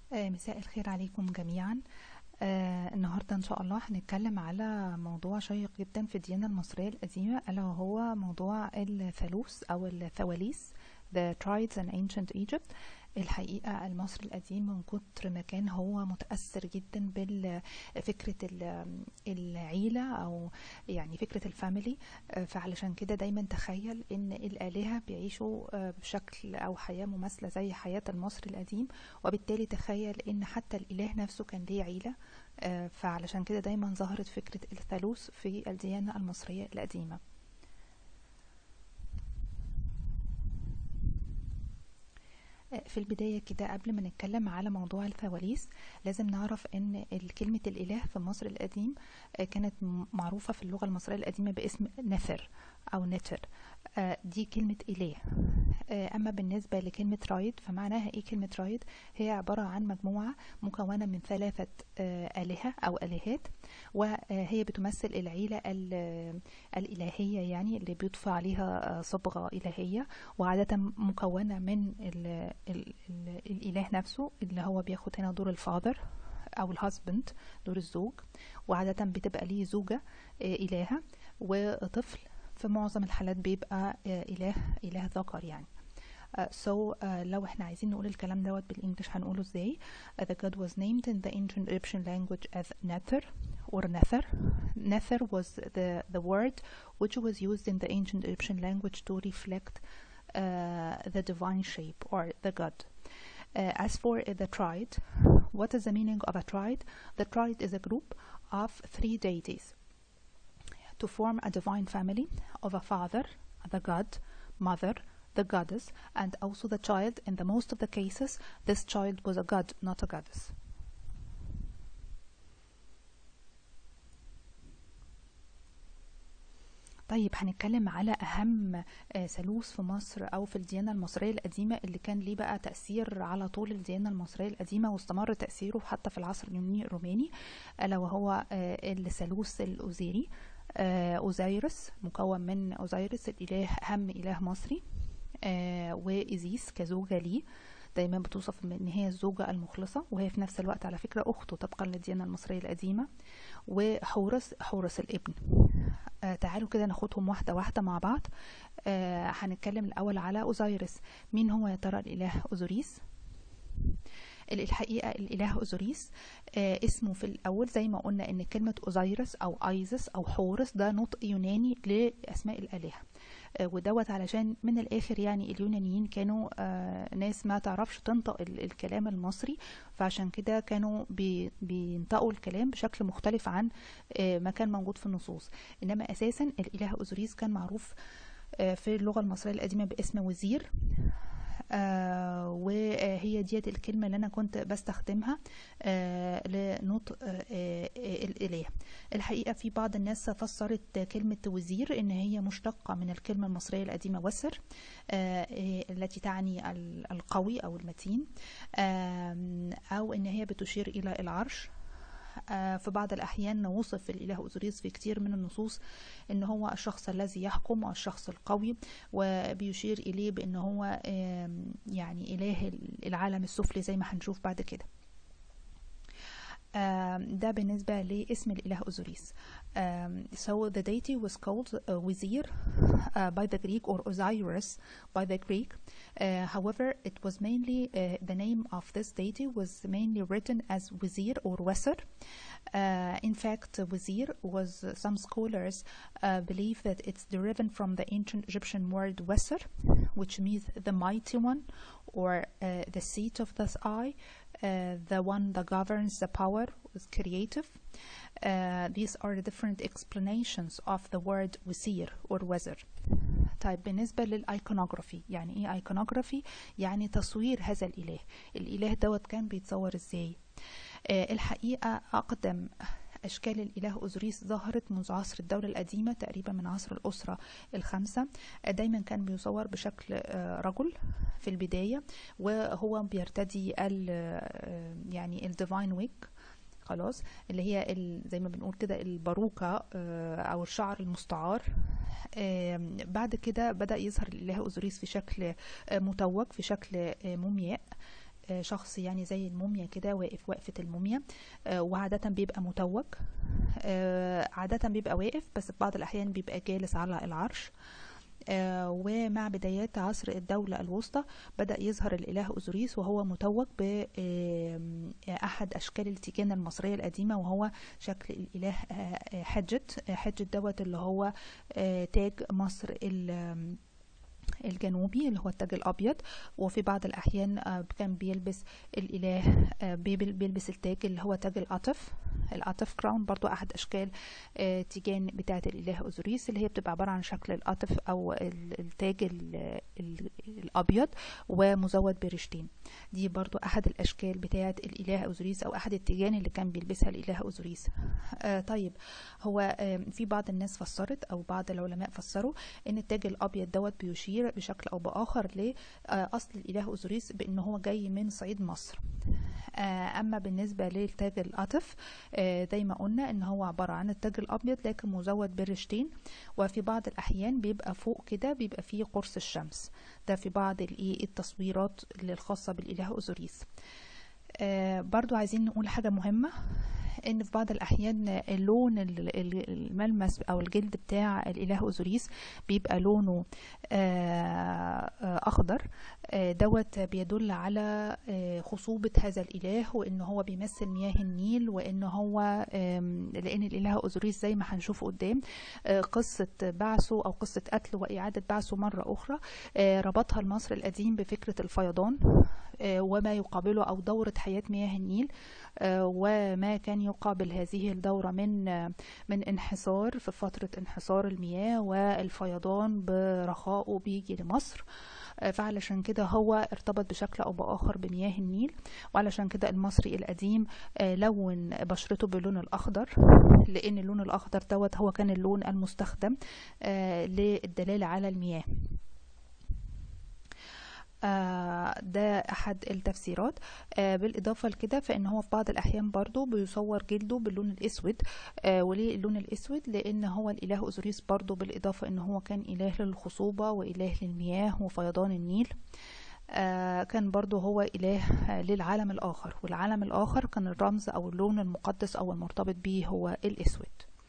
آه، مساء الخير عليكم جميعا آه، النهاردة إن شاء الله هنتكلم على موضوع شيق جدا في الديانة المصرية القديمة ألا وهو موضوع الثالوث أو الثواليث The Triads in Ancient Egypt الحقيقة المصري القديم من كتر ما كان هو متأثر جدا بفكرة العيلة أو يعني فكرة الفاميلي فعلشان كده دايما تخيل إن الآلهة بيعيشوا بشكل أو حياة مماثلة زي حياة المصري القديم وبالتالي تخيل إن حتى الإله نفسه كان ليه عيلة فعلشان كده دايما ظهرت فكرة الثالوث في الديانة المصرية القديمة في البداية كده قبل ما نتكلم على موضوع الثواليث لازم نعرف ان كلمة الاله في مصر القديم كانت معروفة في اللغة المصرية القديمة باسم نثر او نتر دي كلمة اله اما بالنسبة لكلمة رايد فمعناها ايه كلمة رايد هي عبارة عن مجموعة مكونة من ثلاثة آلهة او آلهات وهي بتمثل العيلة الإلهية يعني اللي بيضفى عليها صبغة إلهية وعادة مكونة من ال ال ال الإله نفسه اللي هو بياخد هنا دور الفاذر أو الهازبند دور الزوج وعادة بتبقى ليه زوجة إلهة وطفل في معظم الحالات بيبقى إله إله ذكر يعني Uh, so uh, لو احنا عايزين نقول الكلام دوت بالانجلش هنقوله ازاي uh, the god was named in the ancient Egyptian language as Nether or Nether Nether was the, the word which was used in the ancient Egyptian language to reflect the divine shape or the god as for the triad what is the meaning of a triad the triad is a group of three deities to form a divine family of a father the god mother the goddess and also the child in the most of the cases this child was a god not a goddess طيب هنتكلم على اهم ثالوث في مصر او في الديانه المصريه القديمه اللي كان ليه بقى تاثير على طول الديانه المصريه القديمه واستمر تاثيره حتى في العصر اليوناني الروماني الا وهو الثالوث الاوزيري اوزيرس مكون من اوزيرس الاله اهم اله مصري وايزيس كزوجه ليه دايما بتوصف ان هي الزوجة المخلصة وهي في نفس الوقت على فكرة اخته طبقا للديانة المصرية القديمة وحورس حورس الابن آه تعالوا كده ناخدهم واحدة واحدة مع بعض آه هنتكلم الأول على أوزيرس مين هو يا ترى الإله أوزوريس الحقيقة الإله أوزوريس آه اسمه في الأول زي ما قلنا إن كلمة أوزيرس أو أيزس أو حورس ده نطق يوناني لأسماء الآلهة ودوت علشان من الاخر يعني اليونانيين كانوا آه ناس ما تعرفش تنطق الكلام المصري فعشان كده كانوا بي بينطقوا الكلام بشكل مختلف عن آه ما كان موجود في النصوص انما اساسا الاله اوزوريس كان معروف آه في اللغه المصريه القديمه باسم وزير آه وهي ديت الكلمة اللي أنا كنت بستخدمها آه لنطق آه الإله الحقيقة في بعض الناس فسرت كلمة وزير إن هي مشتقة من الكلمة المصرية القديمة وسر التي تعني القوي أو المتين أو إن هي بتشير إلى العرش في بعض الأحيان وصف الإله أوزوريس في كتير من النصوص إن هو الشخص الذي يحكم والشخص القوي وبيشير إليه بإن هو يعني إله العالم السفلي زي ما هنشوف بعد كده ده بالنسبة لاسم الإله أوزوريس Um, so the deity was called uh, Wizir uh, by the Greek or Osiris by the Greek. Uh, however, it was mainly the name of this deity was mainly written as Wizir or Wesser. in fact, Wizir was some scholars believe that it's derived from the ancient Egyptian word Wesser, which means the mighty one or the seat of the eye, the one that governs the power, is creative. Uh, these are the different explanations of the word وزير or weather طيب بالنسبة للإيقونوغرافي يعني إيه إيقونوغرافي؟ يعني تصوير هذا الإله الإله دوت كان بيتصور إزاي؟ آه الحقيقة أقدم أشكال الإله أوزوريس ظهرت منذ عصر الدولة القديمة تقريبا من عصر الأسرة الخمسة دايما كان بيصور بشكل رجل في البداية وهو بيرتدي ال يعني الديفاين ويك خلاص اللي هي زي ما بنقول كده الباروكة أو الشعر المستعار بعد كده بدأ يظهر الإله أوزوريس في شكل متوج في شكل مومياء آه، شخص يعني زي الموميا كده واقف وقفة الموميا آه، وعادة بيبقى متوج آه، عادة بيبقى واقف بس في بعض الأحيان بيبقى جالس على العرش آه، ومع بدايات عصر الدولة الوسطى بدأ يظهر الإله أوزوريس وهو متوج بأحد أشكال التيجان المصرية القديمة وهو شكل الإله آه، آه، حجت آه، حجت دوت اللي هو آه، تاج مصر ال- الجنوبي اللي هو التاج الأبيض وفي بعض الأحيان آه، كان بيلبس الإله آه، بيبل- بيلبس التاج اللي هو تاج القطف القطف كراون برضو أحد أشكال آه، تيجان بتاعة الإله أوزوريس اللي هي بتبقى عبارة عن شكل القطف أو ال- التاج ال- ال- الأبيض ومزود برشتين دي برضو أحد الأشكال بتاعة الإله أوزوريس أو أحد التيجان اللي كان بيلبسها الإله أوزوريس آه طيب هو آه في بعض الناس فسرت أو بعض العلماء فسروا إن التاج الأبيض دوت بيشير بشكل أو بآخر لأصل الإله أوزوريس بإن هو جاي من صعيد مصر آه، أما بالنسبة للتاج القطف آه، زي ما قلنا إن هو عبارة عن التاج الأبيض لكن مزود برشتين وفي بعض الأحيان بيبقى فوق كده بيبقى فيه قرص الشمس ده في بعض الإيه التصويرات اللي الخاصة بالإله أوزوريس آه، برضو عايزين نقول حاجة مهمة ان في بعض الاحيان اللون ال- ال- الملمس او الجلد بتاع الاله اوزوريس بيبقى لونه آه، آه، اخضر آه، دوت بيدل على آه، خصوبة هذا الاله وان هو بيمثل مياه النيل وان هو آم، لان الاله اوزوريس زي ما هنشوف قدام آه، قصة بعثه او قصة قتله واعادة بعثه مرة اخرى آه، ربطها المصري القديم بفكرة الفيضان آه، وما يقابله او دورة حياة مياه النيل آه، وما كان يقابل هذه الدورة من آه، من انحسار في فترة انحسار المياه والفيضان برخائه بيجي لمصر آه، فعلشان كده هو ارتبط بشكل أو بآخر بمياه النيل وعلشان كده المصري القديم آه، لون بشرته باللون الأخضر لأن اللون الأخضر دوت هو كان اللون المستخدم آه، للدلالة على المياه آه، ده أحد التفسيرات آه، بالإضافة لكده فإن هو في بعض الأحيان برضو بيصور جلده باللون الأسود آه، وليه اللون الأسود لأن هو الإله أوزوريس برضو بالإضافة إن هو كان إله للخصوبة وإله للمياه وفيضان النيل آه، كان برضو هو إله آه، للعالم الآخر والعالم الآخر كان الرمز أو اللون المقدس أو المرتبط به هو الأسود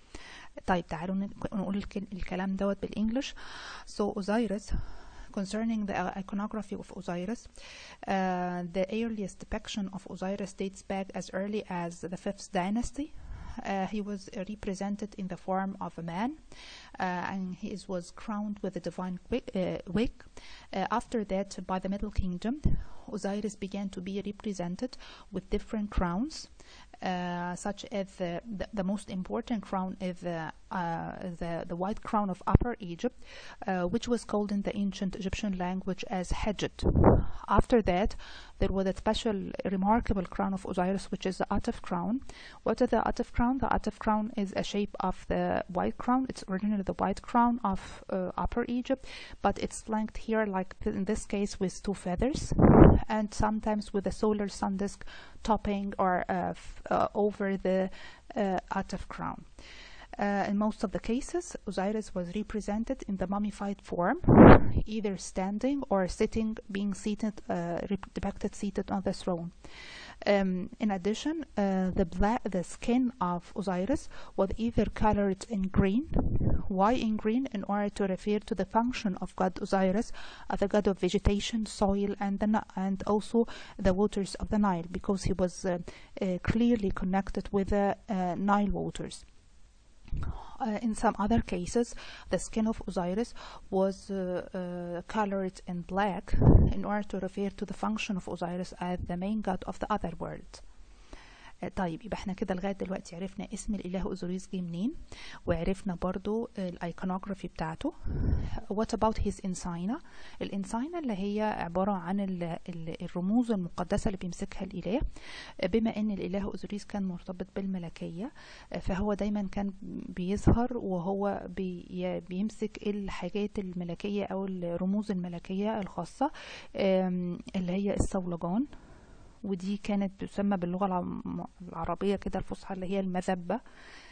طيب تعالوا نك- نقول الك- الكلام دوت بالإنجلش so Osiris concerning the iconography of Osiris uh, the earliest depiction of Osiris dates back as early as the 5th dynasty uh, he was uh, represented in the form of a man uh, and he is, was crowned with a divine wi- uh, wig. Uh, after that, by the Middle Kingdom, Osiris began to be represented with different crowns, uh, such as the, the, the most important crown is the, uh, the, the white crown of Upper Egypt, uh, which was called in the ancient Egyptian language as Hedjet. After that, there was a special remarkable crown of Osiris, which is the Atef crown. What is the Atef crown? The Atef crown is a shape of the white crown. It's originally the white crown of uh, Upper Egypt, but it's flanked here, like th- in this case, with two feathers, and sometimes with a solar sun disk topping or uh, f- uh, over the uh, Atef crown. Uh, in most of the cases, Osiris was represented in the mummified form, either standing or sitting, being seated, uh, rep- depicted seated on the throne. Um, in addition, uh, the black, the skin of Osiris was either colored in green. Why in green? In order to refer to the function of God Osiris as the god of vegetation, soil, and the Ni- and also the waters of the Nile, because he was uh, uh, clearly connected with the uh, Nile waters. Uh, in some other cases, the skin of Osiris was uh, uh, colored in black in order to refer to the function of Osiris as the main god of the other world. آه، طيب يبقى احنا كده لغايه دلوقتي عرفنا اسم الاله اوزوريس جه منين وعرفنا برضو الايكونوجرافي بتاعته what about his insignia الانساينا اللي هي عباره عن ال- ال- الرموز المقدسه اللي بيمسكها الاله آه، بما ان الاله اوزوريس كان مرتبط بالملكيه آه، فهو دايما كان بيظهر وهو بي بيمسك الحاجات الملكيه او الرموز الملكيه الخاصه آم، اللي هي الصولجان ودي كانت تسمى باللغة العم- العربية كده الفصحى اللي هي المذبة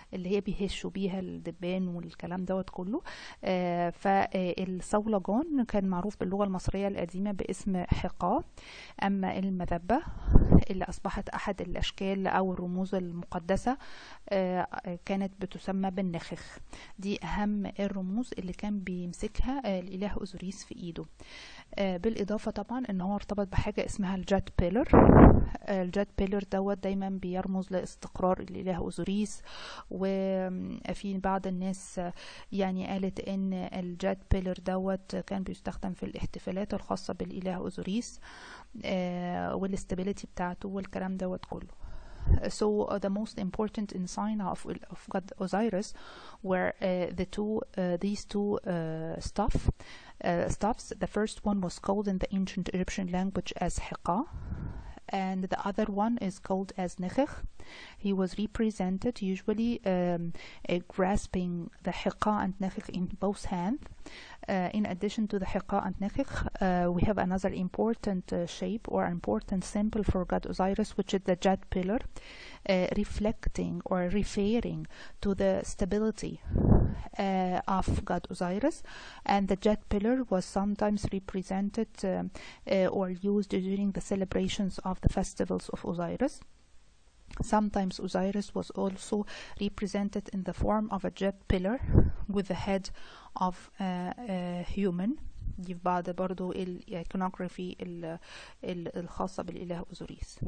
اللي هي بيهشوا بيها الدبان والكلام دوت كله آه، فالصولجان كان معروف باللغة المصرية القديمة باسم حقا أما المذبة اللي أصبحت أحد الأشكال أو الرموز المقدسة آه، كانت بتسمى بالنخخ دي أهم الرموز اللي كان بيمسكها آه، الإله أوزوريس في إيده آه، بالإضافة طبعا إن هو ارتبط بحاجة اسمها الجات بيلر الجات بيلر دوت دايما بيرمز لاستقرار الإله أوزوريس وفي بعض الناس يعني قالت إن الجات بيلر دوت كان بيستخدم في الاحتفالات الخاصة بالإله أوزوريس والاستابيليتي بتاعته والكلام دوت كله so uh, the most important insignia of, of God Osiris were uh, the two uh, these two uh, stuff uh, stuffs. The first one was called in the ancient Egyptian language as Hiqa, and the other one is called as Nechech. He was represented usually um, uh, grasping the Hiqa and Nechech in both hands. Uh, in addition to the Hiqa and Nechech, uh, we have another important uh, shape or important symbol for God Osiris, which is the Jad pillar, uh, reflecting or referring to the stability uh, of God Osiris. And the Jad pillar was sometimes represented um, uh, or used during the celebrations of the festivals of Osiris. Sometimes Osiris was also represented in the form of a jet pillar with the head of a, a human دي في بعض برضو الايكونوغرافي الخاصة بالإله أوزوريس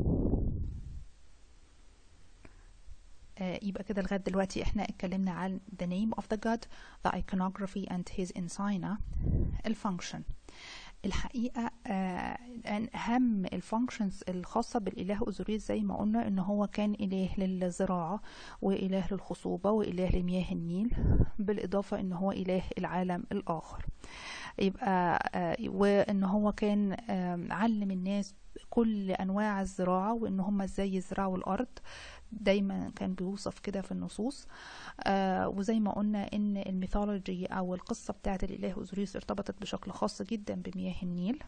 آه، يبقى كده لغاية دلوقتي احنا اتكلمنا عن the name of the god the iconography and his insignia الفانكشن الحقيقة آه، أن أهم الفانكشنز الخاصة بالإله أوزوريس زي ما قلنا إن هو كان إله للزراعة وإله للخصوبة وإله لمياه النيل بالإضافة إن هو إله العالم الآخر يبقى آه، وإن هو كان آم، علم الناس كل أنواع الزراعة وإن هم إزاي يزرعوا الأرض دايما كان بيوصف كده في النصوص آه وزي ما قلنا ان الميثولوجي او القصة بتاعت الاله اوزوريس ارتبطت بشكل خاص جدا بمياه النيل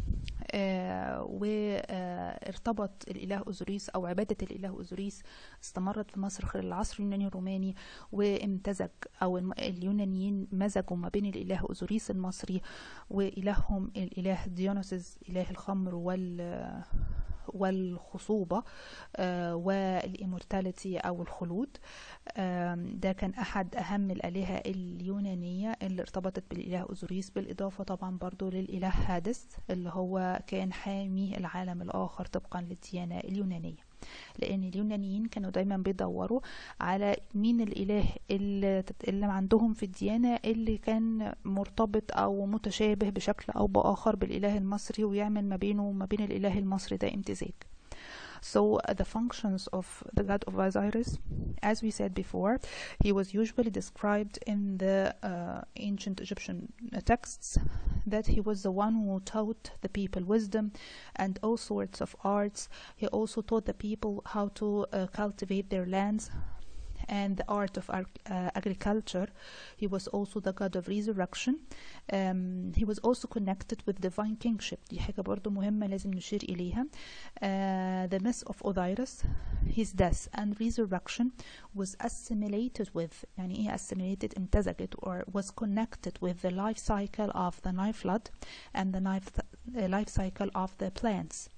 آه وارتبط الاله اوزوريس او عبادة الاله اوزوريس استمرت في مصر خلال العصر اليوناني الروماني وامتزج او الم- اليونانيين مزجوا ما بين الاله اوزوريس المصري والههم الاله ديونيسوس اله الخمر وال والخصوبة آه، والإمورتاليتي أو الخلود آم، ده كان أحد أهم الآلهة اليونانية اللي ارتبطت بالإله أوزوريس بالإضافة طبعا برضو للإله هادس اللي هو كان حامي العالم الآخر طبقا للديانة اليونانية لأن اليونانيين كانوا دايما بيدوروا على مين الإله اللي, اللي عندهم في الديانة اللي كان مرتبط أو متشابه بشكل أو بآخر بالإله المصري ويعمل ما بينه وما بين الإله المصري ده امتزاج So uh, the functions of the god of Osiris, as we said before, he was usually described in the uh, ancient Egyptian texts that he was the one who taught the people wisdom and all sorts of arts. He also taught the people how to uh, cultivate their lands and the art of ag- uh, agriculture. He was also the god of resurrection. Um, he was also connected with divine kingship. دي حاجة برضو مهمة لازم نشير إليها. Uh, the myth of Osiris, his death and resurrection was assimilated with يعني إيه assimilated امتزجت or was connected with the life cycle of the Nile flood and the life, uh, life cycle of the plants.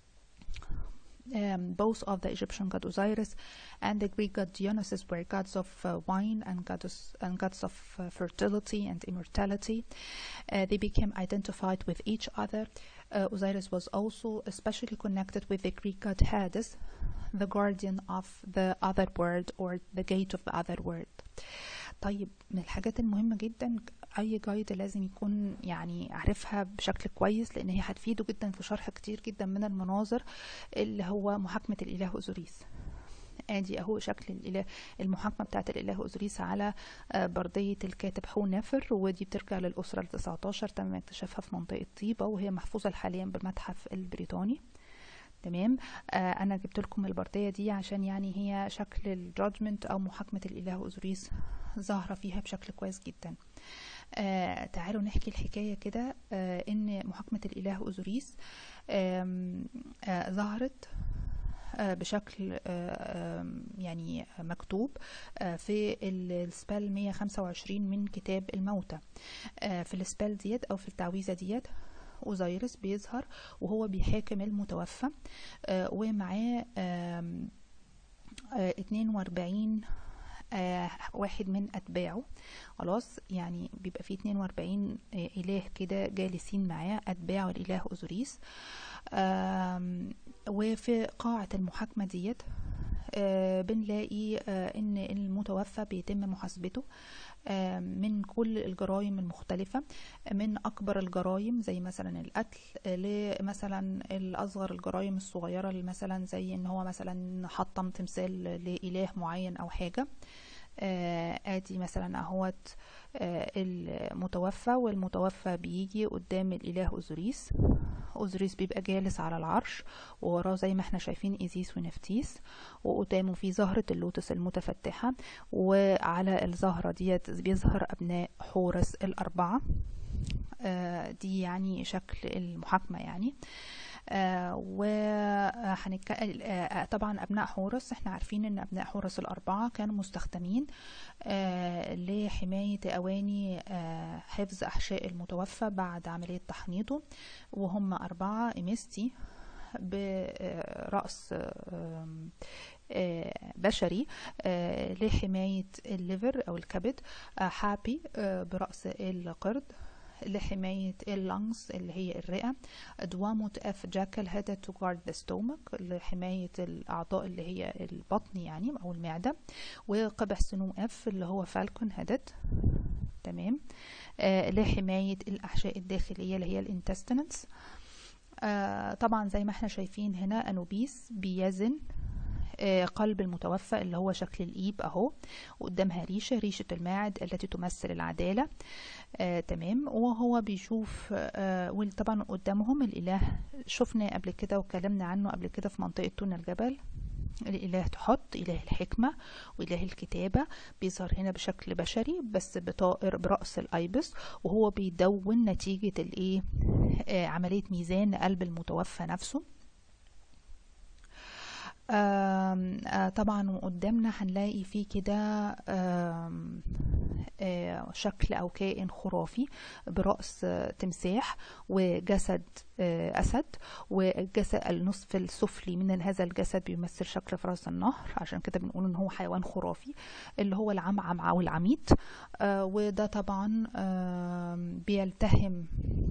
um, both of the Egyptian god Osiris and the Greek god Dionysus were gods of uh, wine and goddess and gods of uh, fertility and immortality. Uh, they became identified with each other. Uh, Osiris was also especially connected with the Greek god Hades, the guardian of the other world or the gate of the other world. طيب من الحاجات المهمة جدا أي جايد لازم يكون يعني عارفها بشكل كويس لأن هي هتفيده جدا في شرح كتير جدا من المناظر اللي هو محاكمة الإله أوزوريس ادي اهو شكل الاله المحاكمه بتاعت الاله اوزوريس على آه، برديه الكاتب حو نافر ودي بترجع للاسره ال 19 تم اكتشافها في منطقه طيبه وهي محفوظه حاليا بالمتحف البريطاني تمام آه انا جبت لكم البرديه دي عشان يعني هي شكل الجادجمنت او محاكمه الاله اوزوريس ظاهره فيها بشكل كويس جدا آه تعالوا نحكي الحكايه كده آه ان محاكمه الاله اوزوريس آم، آه ظهرت بشكل يعني مكتوب في السبال 125 من كتاب الموتى في السبال ديت او في التعويذة ديت اوزيرس بيظهر وهو بيحاكم المتوفى ومعاه 42 آه واحد من أتباعه خلاص يعني بيبقى فيه 42 آه إله كده جالسين معاه أتباعه الإله أوزوريس وفي قاعة المحاكمة ديت آه بنلاقي إن المتوفى بيتم محاسبته من كل الجرائم المختلفة من أكبر الجرائم زي مثلا القتل لمثلا الأصغر الجرائم الصغيرة مثلا زي إن هو مثلا حطم تمثال لإله معين أو حاجة ادي مثلا اهوت المتوفى والمتوفى بيجي قدام الاله اوزوريس اوزوريس بيبقى جالس على العرش ووراه زي ما احنا شايفين ايزيس ونفتيس وقدامه في زهرة اللوتس المتفتحة وعلى الزهرة ديت بيظهر ابناء حورس الاربعة دي يعني شكل المحاكمة يعني آه وهنك آه طبعا ابناء حورس احنا عارفين ان ابناء حورس الاربعه كانوا مستخدمين آه لحمايه اواني آه حفظ احشاء المتوفى بعد عمليه تحنيطه وهم اربعه امستي براس بشري لحمايه الليفر او الكبد حابي براس القرد لحماية اللنجز اللي هي الرئة دواموت اف جاكل هيدد تو جارد ذا ستومك لحماية الأعضاء اللي هي البطن يعني أو المعدة وقبح سنو اف اللي هو فالكون هيدد تمام آه لحماية الأحشاء الداخلية اللي هي الانتستينز آه طبعا زي ما احنا شايفين هنا أنوبيس بيزن قلب المتوفى اللي هو شكل الإيب أهو وقدامها ريشة ريشة الماعد التي تمثل العدالة آه تمام وهو بيشوف آه وطبعا قدامهم الإله شفنا قبل كده وكلمنا عنه قبل كده في منطقة تون الجبل الإله تحط إله الحكمة وإله الكتابة بيظهر هنا بشكل بشري بس بطائر برأس الأيبس وهو بيدون نتيجة الإيه آه عملية ميزان قلب المتوفى نفسه آم آه طبعا قدامنا هنلاقي فيه كده شكل او كائن خرافي براس تمساح وجسد اسد والجسد النصف السفلي من هذا الجسد بيمثل شكل فرس النهر عشان كده بنقول ان هو حيوان خرافي اللي هو العمعم او العميد وده طبعا بيلتهم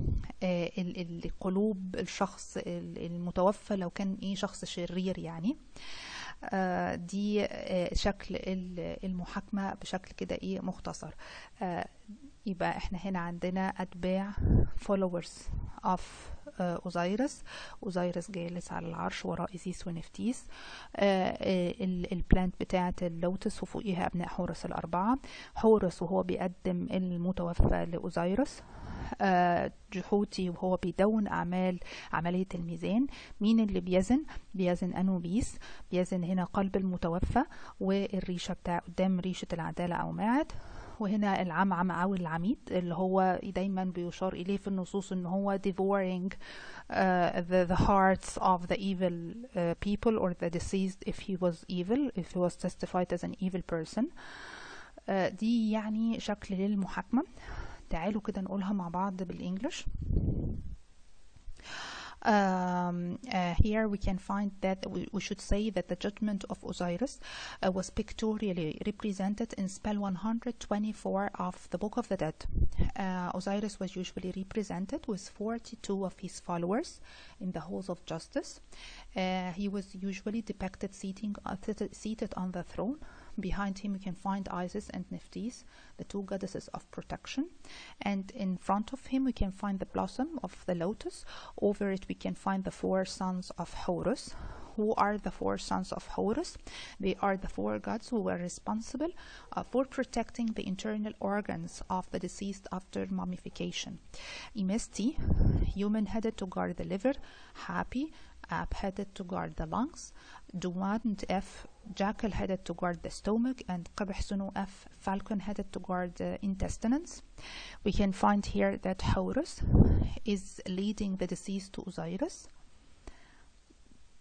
القلوب الشخص المتوفى لو كان ايه شخص شرير يعني آه دي آه شكل المحاكمة بشكل كده ايه مختصر آه يبقى احنا هنا عندنا اتباع followers of اوزيرس اوزيرس جالس على العرش وراء ايزيس ونفتيس البلانت بتاعه اللوتس وفوقيها ابناء حورس الاربعه حورس وهو بيقدم المتوفى لاوزيرس جحوتي وهو بيدون أعمال عملية الميزان مين اللي بيزن بيزن أنوبيس بيزن هنا قلب المتوفى والريشة بتاع قدام ريشة العدالة أو معد وهنا العمعم أو العميد اللي هو دايما بيشار إليه في النصوص إن هو devouring uh, the, the hearts of the evil uh, people or the deceased if he was evil if he was testified as an evil person uh, دي يعني شكل للمحاكمة تعالوا كده نقولها مع بعض بالإنجلش Um, uh, here we can find that we, we, should say that the judgment of Osiris uh, was pictorially represented in spell 124 of the Book of the Dead. Uh, Osiris was usually represented with 42 of his followers in the halls of justice. he was usually depicted seating, seated on the throne. Behind him, we can find Isis and Nephthys, the two goddesses of protection. And in front of him, we can find the blossom of the lotus. Over it, we can find the four sons of Horus. Who are the four sons of Horus? They are the four gods who were responsible uh, for protecting the internal organs of the deceased after mummification. Imesti, human headed to guard the liver. Happy, app headed to guard the lungs. Duwand F, jackal headed to guard the stomach, and Qabih F, falcon headed to guard the intestines. We can find here that Horus is leading the deceased to Osiris.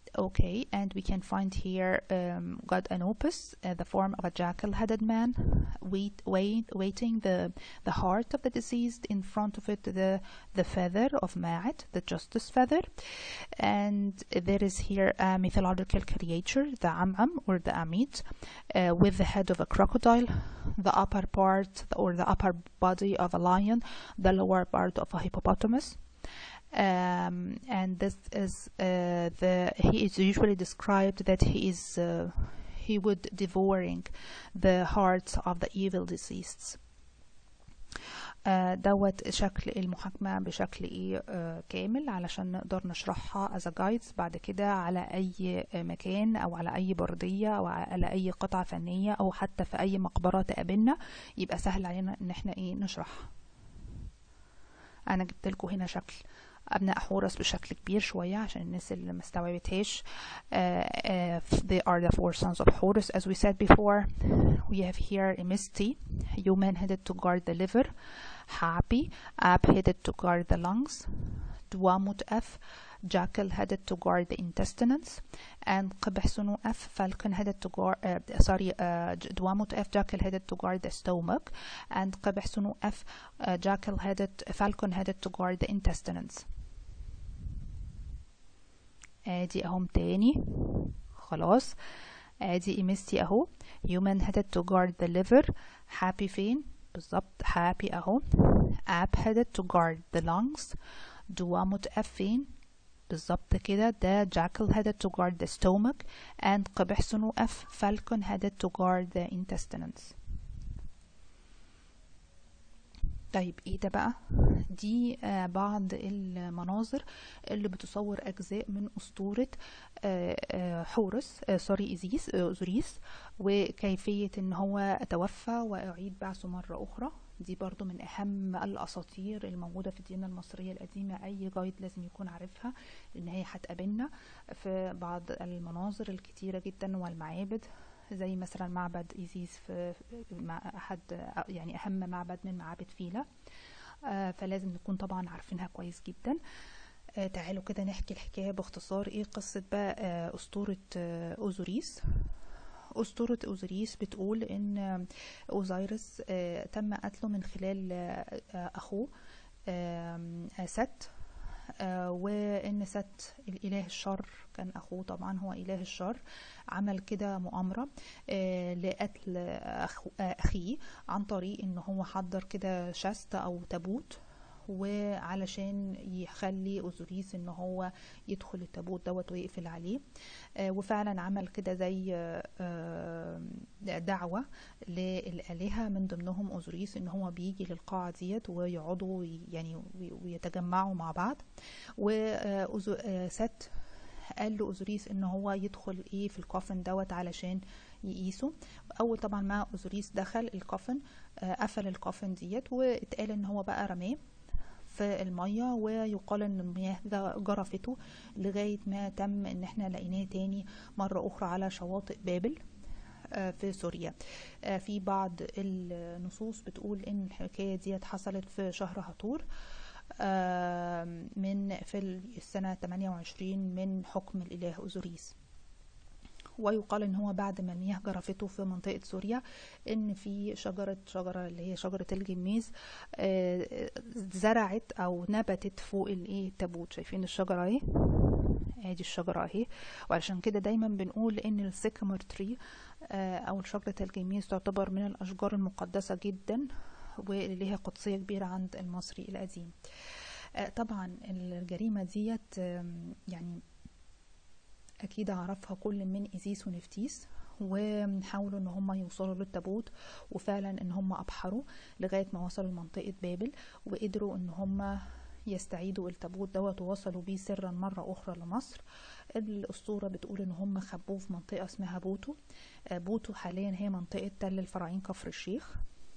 Okay, and we can find here um, God Anubis, uh, the form of a jackal-headed man, wait, wait, waiting the the heart of the deceased in front of it, the the feather of Ma'at, the justice feather, and there is here a mythological creature, the Am'am or the Amit, uh, with the head of a crocodile, the upper part or the upper body of a lion, the lower part of a hippopotamus um, and this is uh, the he is usually described that he is uh, he would devouring the hearts of the evil deceased آه، دوت شكل المحاكمة بشكل ايه آه، كامل علشان نقدر نشرحها as a guides بعد كده على اي مكان او على اي بردية او على اي قطعة فنية او حتى في اي مقبرة تقابلنا يبقى سهل علينا ان احنا ايه نشرحها انا جبت لكم هنا شكل أبناء حورس بشكل كبير شوية عشان الناس اللي ما استوعبتهاش uh, uh, they are the four sons of Horus as we said before we have here Emisti human headed to guard the liver Happy Ab headed to guard the lungs Dwamut F jackal headed to guard the intestines and Qibhsunu F falcon headed to guard uh, sorry uh, Dwamut F jackal headed to guard the stomach and Qibhsunu F uh, jackal headed falcon headed to guard the intestines ادي اهم تاني خلاص ادي ايمستي اهو human headed to guard the liver happy فين بالظبط happy اهو app headed to guard the lungs دواموت اف فين بالظبط كده ده jackal headed to guard the stomach and قبحسنو اف falcon headed to guard the intestines طيب ايه ده بقى دي آه بعض المناظر اللي بتصور اجزاء من اسطورة آه آه حورس آه سوري ازيس آه اوزوريس وكيفية ان هو توفى واعيد بعثه مرة اخرى دي برضو من اهم الاساطير الموجودة في الديانة المصرية القديمة اي جايد لازم يكون عارفها لان هي هتقابلنا في بعض المناظر الكتيرة جدا والمعابد زي مثلا معبد إيزيس في مع أحد يعني أهم معبد من معابد فيلا آه فلازم نكون طبعا عارفينها كويس جدا آه تعالوا كده نحكي الحكاية باختصار ايه قصة بقى آه أسطورة أوزوريس أسطورة أوزوريس بتقول إن أوزيرس تم قتله من خلال أخوه ست آه وان ست الاله الشر كان اخوه طبعا هو اله الشر عمل كده مؤامرة آه لقتل أخو اخيه عن طريق ان هو حضر كده شست او تابوت وعلشان يخلي اوزوريس ان هو يدخل التابوت دوت ويقفل عليه آه وفعلا عمل كده زي آه دعوة للآلهة من ضمنهم اوزوريس ان هو بيجي للقاعة ديت ويقعدوا يعني ويتجمعوا مع بعض وست قال له اوزوريس ان هو يدخل ايه في الكوفن دوت علشان يقيسه اول طبعا ما اوزوريس دخل الكوفن آه قفل الكوفن ديت واتقال ان هو بقى رماه في المية ويقال ان المياه جرفته لغاية ما تم ان احنا لقيناه تاني مرة اخرى على شواطئ بابل في سوريا في بعض النصوص بتقول ان الحكاية دي حصلت في شهر هطور من في السنة 28 من حكم الإله أوزوريس ويقال ان هو بعد ما المياه جرفته في منطقة سوريا ان في شجرة شجرة اللي هي شجرة الجميز زرعت او نبتت فوق الايه التابوت شايفين الشجرة اهي ادي الشجرة اهي وعشان كده دايما بنقول ان السيكامور تري او شجرة الجميز تعتبر من الاشجار المقدسة جدا واللي ليها قدسية كبيرة عند المصري القديم طبعا الجريمة ديت يعني اكيد عرفها كل من ايزيس ونفتيس وحاولوا ان هم يوصلوا للتابوت وفعلا ان هم ابحروا لغايه ما وصلوا لمنطقه بابل وقدروا ان هم يستعيدوا التابوت دوت ووصلوا بيه سرا مره اخرى لمصر الاسطوره بتقول ان هم خبوه في منطقه اسمها بوتو بوتو حاليا هي منطقه تل الفراعين كفر الشيخ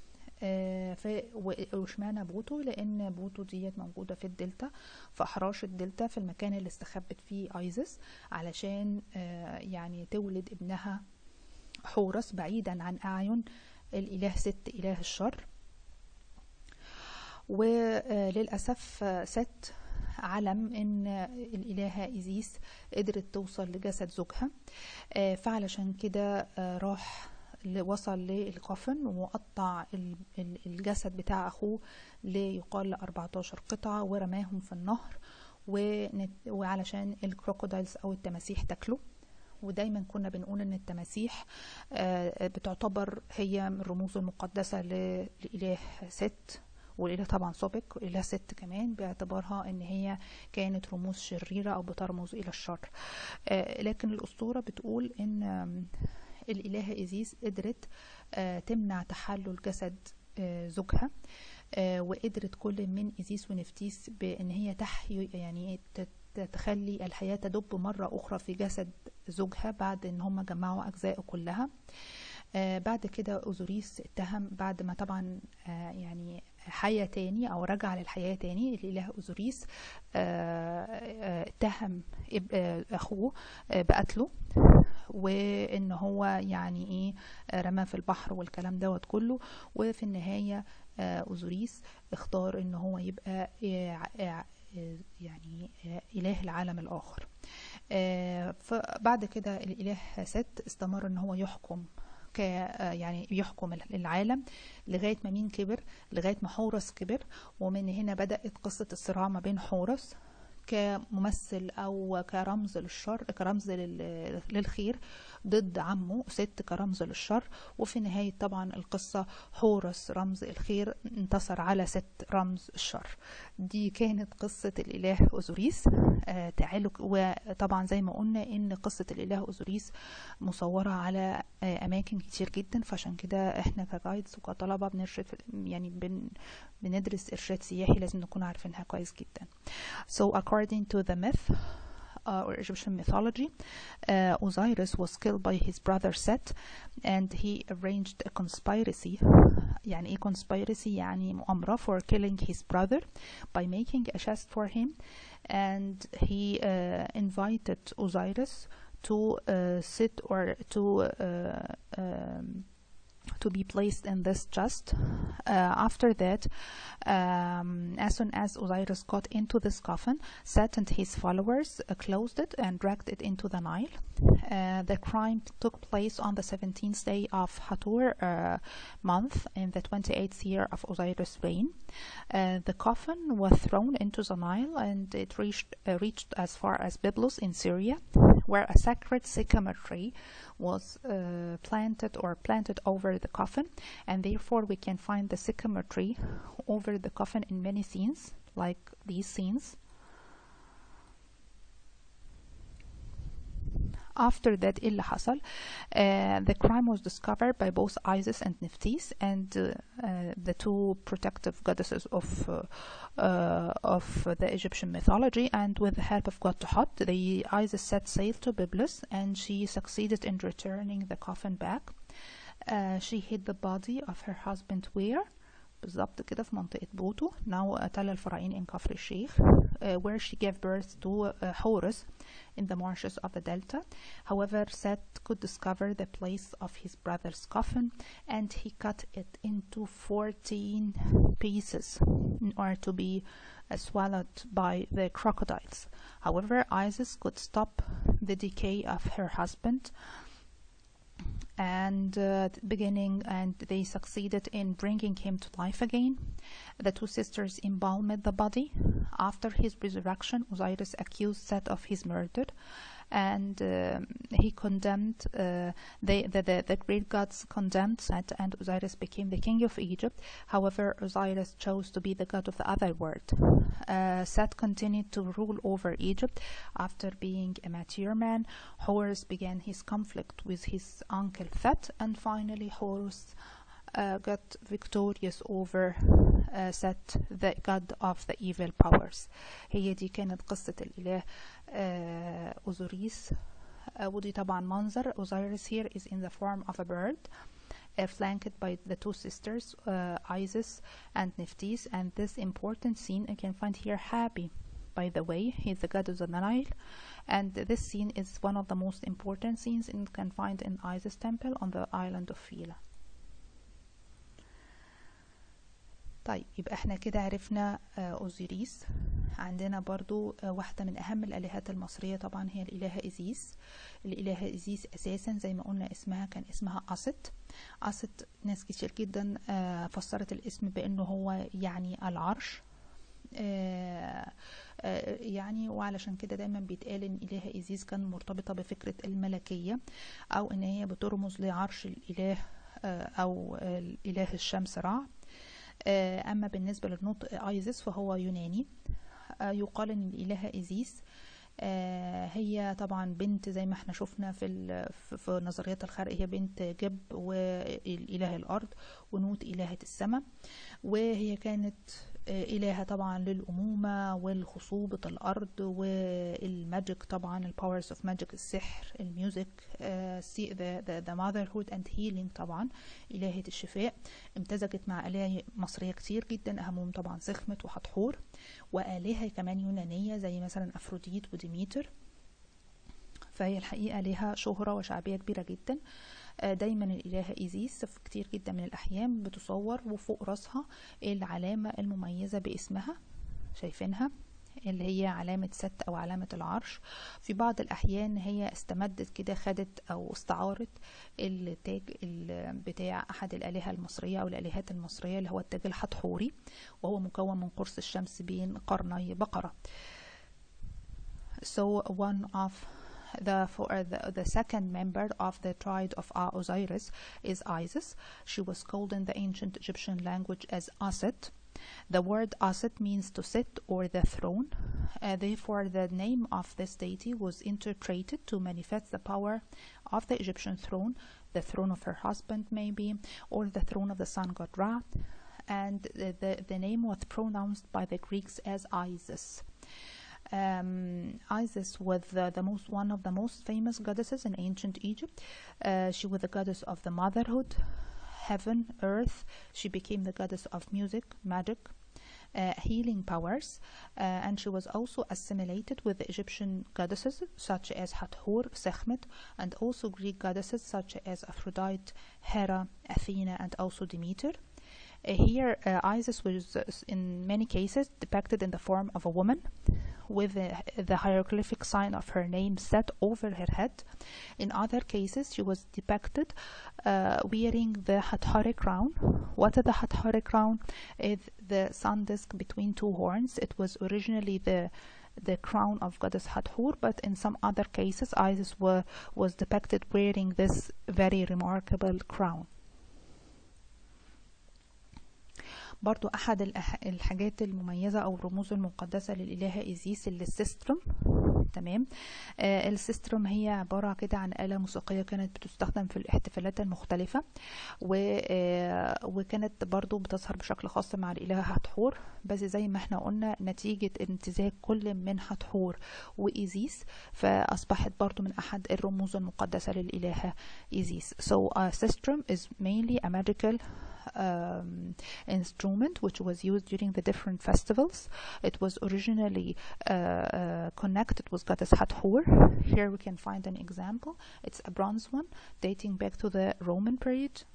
واشمعنى بوتو لان بوتو ديت موجودة في الدلتا في احراش الدلتا في المكان اللي استخبت فيه ايزس علشان يعني تولد ابنها حورس بعيدا عن اعين الاله ست اله الشر وللأسف ست علم ان الالهه ايزيس قدرت توصل لجسد زوجها آه، فعلشان كده آه، راح ل- وصل للقفن وقطع ال- ال- الجسد بتاع اخوه ليقال ل 14 قطعه ورماهم في النهر ونت- وعلشان الكروكودايلز او التماسيح تاكله ودايما كنا بنقول ان التماسيح آه، بتعتبر هي من الرموز المقدسة ل- لإله ست والإله طبعا سوبك والإله ست كمان باعتبارها ان هي كانت رموز شريرة او بترمز الى الشر آه، لكن الأسطورة بتقول ان آم، الإلهة إيزيس قدرت آه، تمنع تحلل جسد آه، زوجها آه، وقدرت كل من إيزيس ونفتيس بأن هي تحيي يعني ت- ت- تخلي الحياة تدب مرة أخرى في جسد زوجها بعد ان هم جمعوا اجزائه كلها آه بعد كده اوزوريس اتهم بعد ما طبعا آه يعني حيا تاني او رجع للحياة تاني الاله اوزوريس آه آه اتهم اب- آه اخوه آه بقتله وان هو يعني ايه آه، رماه في البحر والكلام دوت كله وفي النهاية آه، اوزوريس اختار ان هو يبقى آه، آه، آه، يعني آه، اله العالم الاخر آه، فبعد كده الإله ست استمر إن هو يحكم ك آه، يعني يحكم العالم لغاية ما مين كبر لغاية ما حورس كبر ومن هنا بدأت قصة الصراع ما بين حورس كممثل أو كرمز للشر كرمز لل- للخير ضد عمه ست كرمز للشر وفي نهاية طبعا القصة حورس رمز الخير انتصر على ست رمز الشر دي كانت قصة الإله أوزوريس آه تعالوا ك- وطبعا زي ما قلنا إن قصة الإله أوزوريس مصورة على آه أماكن كتير جدا فعشان كده إحنا كجايدز وكطلبة بنرشد يعني بن بندرس إرشاد سياحي لازم نكون عارفينها كويس جدا So according to the myth uh, or Egyptian mythology, uh, Osiris was killed by his brother Set and he arranged a conspiracy يعني ايه conspiracy يعني مؤامرة for killing his brother by making a chest for him and he uh, invited Osiris to uh, sit or to uh, um, to be placed in this chest. Uh, after that, um, as soon as Osiris got into this coffin, Set and his followers uh, closed it and dragged it into the Nile. Uh, the crime took place on the 17th day of Hathor uh, month in the 28th year of Osiris' reign. Uh, the coffin was thrown into the Nile and it reached, uh, reached as far as Byblos in Syria, where a sacred sycamore tree was uh, planted or planted over the coffin, and therefore we can find the sycamore tree over the coffin in many scenes, like these scenes. After that, إيه اللي حصل? Uh, the crime was discovered by both Isis and Nephthys, and uh, uh, the two protective goddesses of uh, uh, of the Egyptian mythology. And with the help of God Tuhot, the Isis set sail to Byblos, and she succeeded in returning the coffin back. Uh, she hid the body of her husband where? بالظبط كده في منطقة بوتو now تل الفراعين in كفر الشيخ uh, where she gave birth to uh, Horus in the marshes of the delta. However, Set could discover the place of his brother's coffin and he cut it into 14 pieces in order to be uh, swallowed by the crocodiles. However, Isis could stop the decay of her husband and uh, beginning and they succeeded in bringing him to life again the two sisters embalmed the body after his resurrection osiris accused set of his murder and um he condemned uh, they, the, the, the great gods condemned Set and Osiris became the king of Egypt. However, Osiris chose to be the god of the other world. Uh, Set continued to rule over Egypt. After being a mature man, Horus began his conflict with his uncle Thet, and finally Horus uh, got victorious over uh, Set, the god of the evil powers. هي دي كانت قصة الإله uh, أوزوريس uh, ودي طبعا منظر Osiris here is in the form of a bird uh, flanked by the two sisters uh, Isis and Nephthys and this important scene you can find here Happy by the way he's the god of the Nile and this scene is one of the most important scenes you can find in Isis temple on the island of Phila طيب يبقى احنا كده عرفنا آه، اوزيريس عندنا برضو آه، واحدة من أهم الآلهات المصرية طبعا هي الإلهة إيزيس الإلهة إيزيس أساسا زي ما قلنا اسمها كان اسمها أست أست ناس كتير جدا آه، فسرت الاسم بأنه هو يعني العرش آه، آه، يعني وعلشان كده دايما بيتقال ان اله ايزيس كان مرتبطه بفكره الملكيه او ان هي بترمز لعرش الاله آه، او الاله الشمس رع آه، اما بالنسبه للنطق ايزيس فهو يوناني آه، يقال ان الالهه ايزيس آه، هي طبعا بنت زي ما احنا شفنا في ال- في- في نظريات الخرق هي بنت جب والاله الارض ونوت الهه السماء وهي كانت آه، إلهة طبعا للأمومة والخصوبة الأرض والماجيك طبعا الباورز اوف ماجيك السحر الميوزك آه، سي- the, the, the motherhood and healing طبعا إلهة الشفاء امتزجت مع آلهة مصرية كتير جدا أهمهم طبعا سخمت وحتحور وآلهة كمان يونانية زي مثلا أفروديت وديميتر فهي الحقيقة لها شهرة وشعبية كبيرة جدا آه، دايما الإلهة إيزيس في كتير جدا من الأحيان بتصور وفوق راسها العلامة المميزة باسمها شايفينها اللي هي علامة ست أو علامة العرش في بعض الأحيان هي استمدت كده خدت أو استعارت التاج ال- بتاع أحد الآلهة المصرية أو الآلهات المصرية اللي هو التاج الحتحوري وهو مكون من قرص الشمس بين قرني بقرة so one of the for uh, the, the second member of the tribe of uh, Osiris is Isis. She was called in the ancient Egyptian language as Aset. The word Aset means to sit or the throne. Uh, therefore, the name of this deity was interpreted to manifest the power of the Egyptian throne, the throne of her husband, maybe, or the throne of the sun god Ra. And the, the, the name was pronounced by the Greeks as Isis um, Isis was the, the most one of the most famous goddesses in ancient Egypt. Uh, she was the goddess of the motherhood, heaven, earth. She became the goddess of music, magic, uh, healing powers, uh, and she was also assimilated with the Egyptian goddesses such as Hathor, Sekhmet, and also Greek goddesses such as Aphrodite, Hera, Athena, and also Demeter. Uh, here, uh, Isis was uh, in many cases depicted in the form of a woman with the, the hieroglyphic sign of her name set over her head. In other cases, she was depicted uh, wearing the Hathore crown. What is the Hathore crown? Is the sun disk between two horns. It was originally the the crown of goddess Hathor, but in some other cases, Isis were, was depicted wearing this very remarkable crown. برضو أحد الأح- الحاجات المميزة أو الرموز المقدسة للإلهة إيزيس اللي السيستروم تمام آه السيستروم هي عبارة كده عن آلة موسيقية كانت بتستخدم في الاحتفالات المختلفة و آه وكانت برضو بتظهر بشكل خاص مع الإلهة حتحور بس زي ما احنا قلنا نتيجة امتزاج كل من حتحور وإيزيس فأصبحت برضو من أحد الرموز المقدسة للإلهة إيزيس so uh, sistrum is mainly a magical um, instrument which was used during the different festivals. It was originally uh, uh, connected with goddess Hathor. Here we can find an example. It's a bronze one dating back to the Roman period.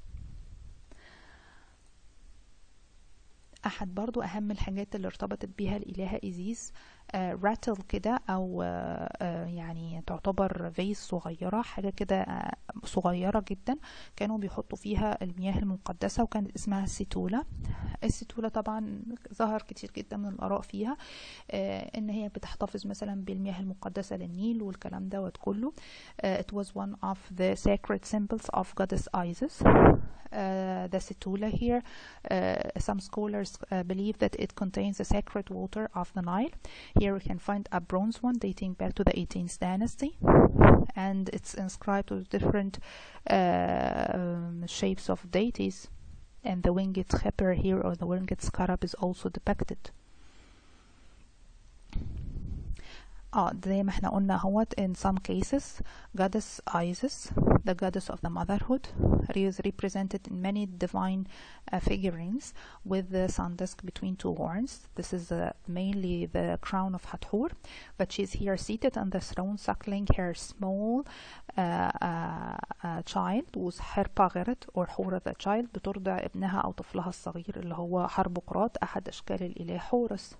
أحد برضو أهم الحاجات اللي ارتبطت بيها الإلهة إيزيس راتل كده أو آه، آه، يعني تعتبر فيس صغيرة حاجة كده آه، صغيرة جدا كانوا بيحطوا فيها المياه المقدسة وكانت اسمها الستولة الستولة طبعا ظهر كتير جدا من الآراء فيها آه، إن هي بتحتفظ مثلا بالمياه المقدسة للنيل والكلام دوت كله آه، it was one of the sacred symbols of goddess Isis uh, the Situla here. Uh, some scholars uh, believe that it contains the sacred water of the Nile. Here we can find a bronze one dating back to the 18th dynasty, and it's inscribed with different uh, um, shapes of deities. And the winged Khepir here, or the winged scarab, is also depicted. اه زي ما احنا قلنا اهوت in some cases goddess Isis the goddess of the motherhood is represented in many divine uh, figurines with the sun disk between two horns this is uh, mainly the crown of Hathor but she's here seated on the throne suckling her small uh, uh, uh, a child was Herpageret or Hora the child بترضع ابنها أو طفلها الصغير اللي هو حربقراط أحد أشكال الإله حورس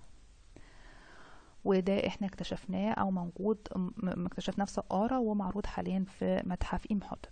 وده احنا اكتشفناه أو موجود م- اكتشفناه في سقارة ومعروض حاليا في متحف إمحوتب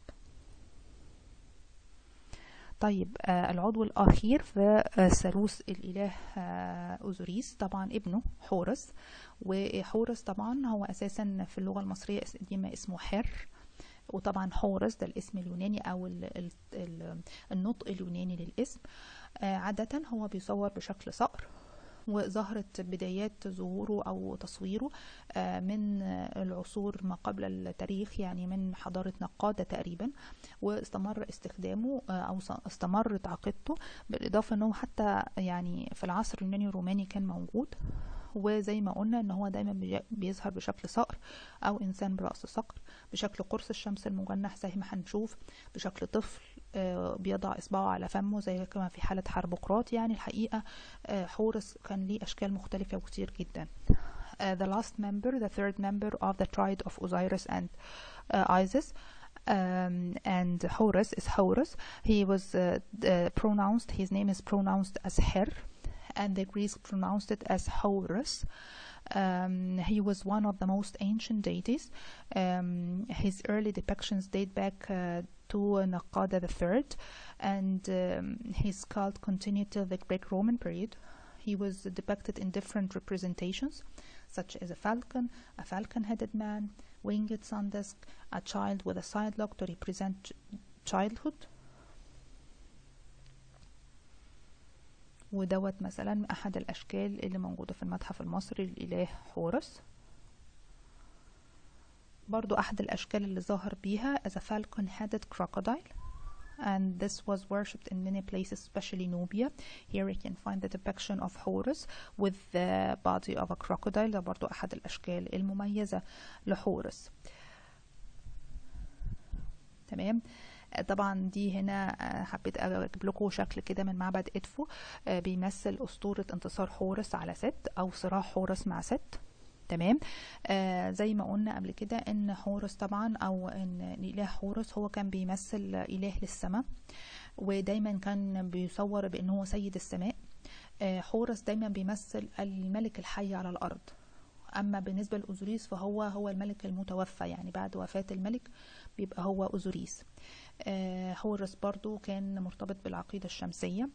طيب آه العضو الأخير في آه ثالوث الإله آه أوزوريس طبعا ابنه حورس وحورس طبعا هو أساسا في اللغة المصرية القديمة اسمه حر وطبعا حورس ده الاسم اليوناني أو ال ال ال النطق اليوناني للاسم آه عادة هو بيصور بشكل صقر وظهرت بدايات ظهوره أو تصويره آه من العصور ما قبل التاريخ يعني من حضارة نقادة تقريبا واستمر استخدامه آه أو استمرت عقيدته بالإضافة أنه حتى يعني في العصر اليوناني الروماني كان موجود وزي ما قلنا ان هو دايما بيظهر بشكل صقر او انسان براس صقر بشكل قرص الشمس المجنح زي ما هنشوف بشكل طفل بيضع اصبعه على فمه زي كما في حاله حربقراط يعني الحقيقه حورس كان ليه اشكال مختلفه وكتير جدا Uh, the last member, the third member of the triad of Osiris and uh, Isis, um, and Horus is Horus. He was uh, pronounced, his name is pronounced as Her, and the Greeks pronounced it as Horus. Um, he was one of the most ancient deities. Um, his early depictions date back uh, to Naqada III, and um, his cult continued till the Greek Roman period. He was depicted in different representations, such as a falcon, a falcon-headed man, winged sun disk, a child with a side lock to represent childhood, ودوت مثلا أحد الأشكال اللي موجودة في المتحف المصري للإله حورس برضو أحد الأشكال اللي ظهر بيها as a falcon-headed crocodile and this was worshipped in many places, especially Nubia. Here we can find the depiction of Horus with the body of a crocodile. ده برضو أحد الأشكال المميزة لحورس. تمام طبعا دي هنا حبيت اجيب لكم شكل كده من معبد ادفو بيمثل اسطوره انتصار حورس على ست او صراع حورس مع ست تمام آه زي ما قلنا قبل كده ان حورس طبعا او ان الاله حورس هو كان بيمثل اله للسماء ودايما كان بيصور بان هو سيد السماء آه حورس دايما بيمثل الملك الحي على الارض اما بالنسبه لاوزوريس فهو هو الملك المتوفى يعني بعد وفاه الملك بيبقى هو اوزوريس آه حورس برضو كان مرتبط بالعقيده الشمسيه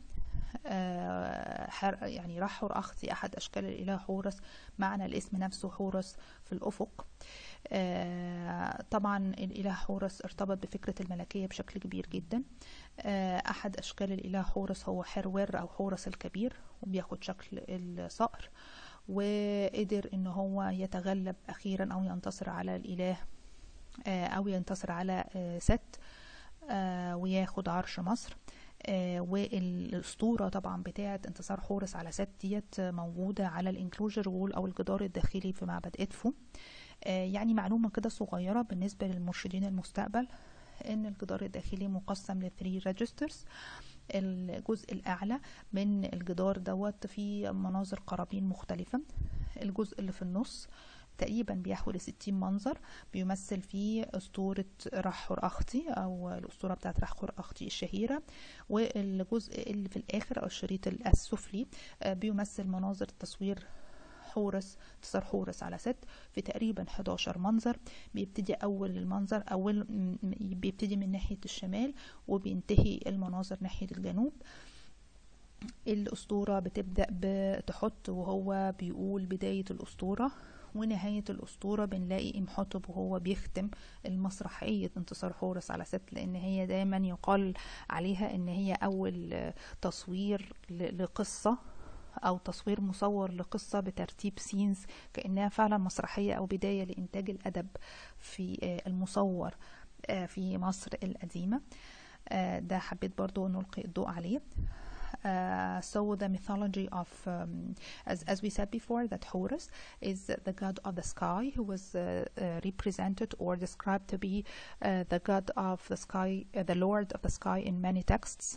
آه يعني رحر أختي أحد أشكال الإله حورس معنى الاسم نفسه حورس في الأفق آه طبعا الإله حورس ارتبط بفكرة الملكية بشكل كبير جدا آه أحد أشكال الإله حورس هو حرور أو حورس الكبير وبياخد شكل الصقر وقدر ان هو يتغلب اخيرا او ينتصر على الاله او ينتصر على ست وياخد عرش مصر آه والاسطوره طبعا بتاعه انتصار حورس على ست ديت موجوده على الانكلوجر وول او الجدار الداخلي في معبد ادفو آه يعني معلومه كده صغيره بالنسبه للمرشدين المستقبل ان الجدار الداخلي مقسم لثري ريجسترز الجزء الاعلى من الجدار دوت فيه مناظر قرابين مختلفه الجزء اللي في النص تقريبا بيحوي لستين منظر بيمثل فيه أسطورة رحر أختي أو الأسطورة بتاعت رحر أختي الشهيرة والجزء اللي في الآخر أو الشريط السفلي بيمثل مناظر تصوير حورس انتصار حورس على ست في تقريبا 11 منظر بيبتدي أول المنظر أول بيبتدي من ناحية الشمال وبينتهي المناظر ناحية الجنوب الأسطورة بتبدأ بتحط وهو بيقول بداية الأسطورة ونهاية الأسطورة بنلاقي إمحوتب وهو بيختم المسرحية انتصار حورس على ست لأن هي دايما يقال عليها إن هي أول تصوير لقصة أو تصوير مصور لقصة بترتيب سينز كأنها فعلا مسرحية أو بداية لإنتاج الأدب في المصور في مصر القديمة ده حبيت برضو نلقي الضوء عليه Uh, so the mythology of, um, as, as we said before, that Horus is the god of the sky who was uh, uh, represented or described to be the god of the sky, the lord of the sky in many texts.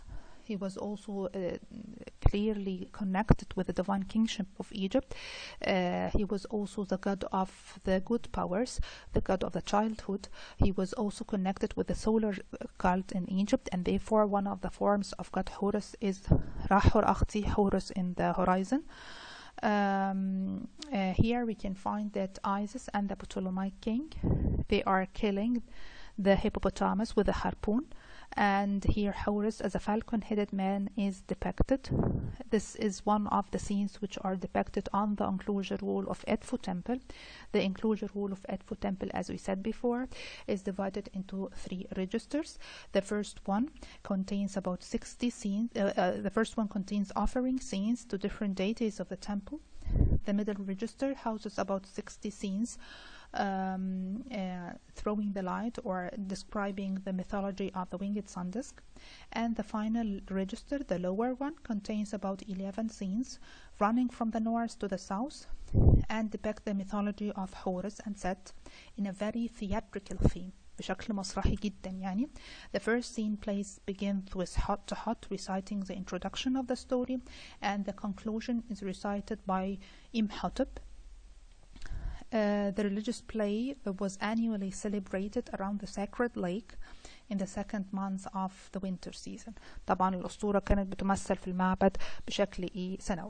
he was also uh, clearly connected with the divine kingship of Egypt. Uh, he was also the god of the good powers, the god of the childhood. He was also connected with the solar cult in Egypt, and therefore one of the forms of god Horus is Rahur Akhti, Horus in the horizon. Um, uh, here we can find that Isis and the Ptolemaic king, they are killing the hippopotamus with a harpoon and here Horus as a falcon-headed man is depicted. This is one of the scenes which are depicted on the enclosure wall of Edfu temple. The enclosure wall of Edfu temple, as we said before, is divided into three registers. The first one contains about 60 scenes. Uh, uh, the first one contains offering scenes to different deities of the temple. The middle register houses about 60 scenes um, uh, throwing the light or describing the mythology of the winged sun disk. And the final register, the lower one, contains about 11 scenes running from the north to the south and depict the mythology of Horus and Set in a very theatrical theme. بشكل مسرحي جدا يعني the first scene plays begins with hot to hot reciting the introduction of the story and the conclusion is recited by Imhotep uh, the religious play was annually celebrated around the sacred lake in the second month of the winter season طبعا الأسطورة كانت بتمثل في المعبد بشكل إيه سنوي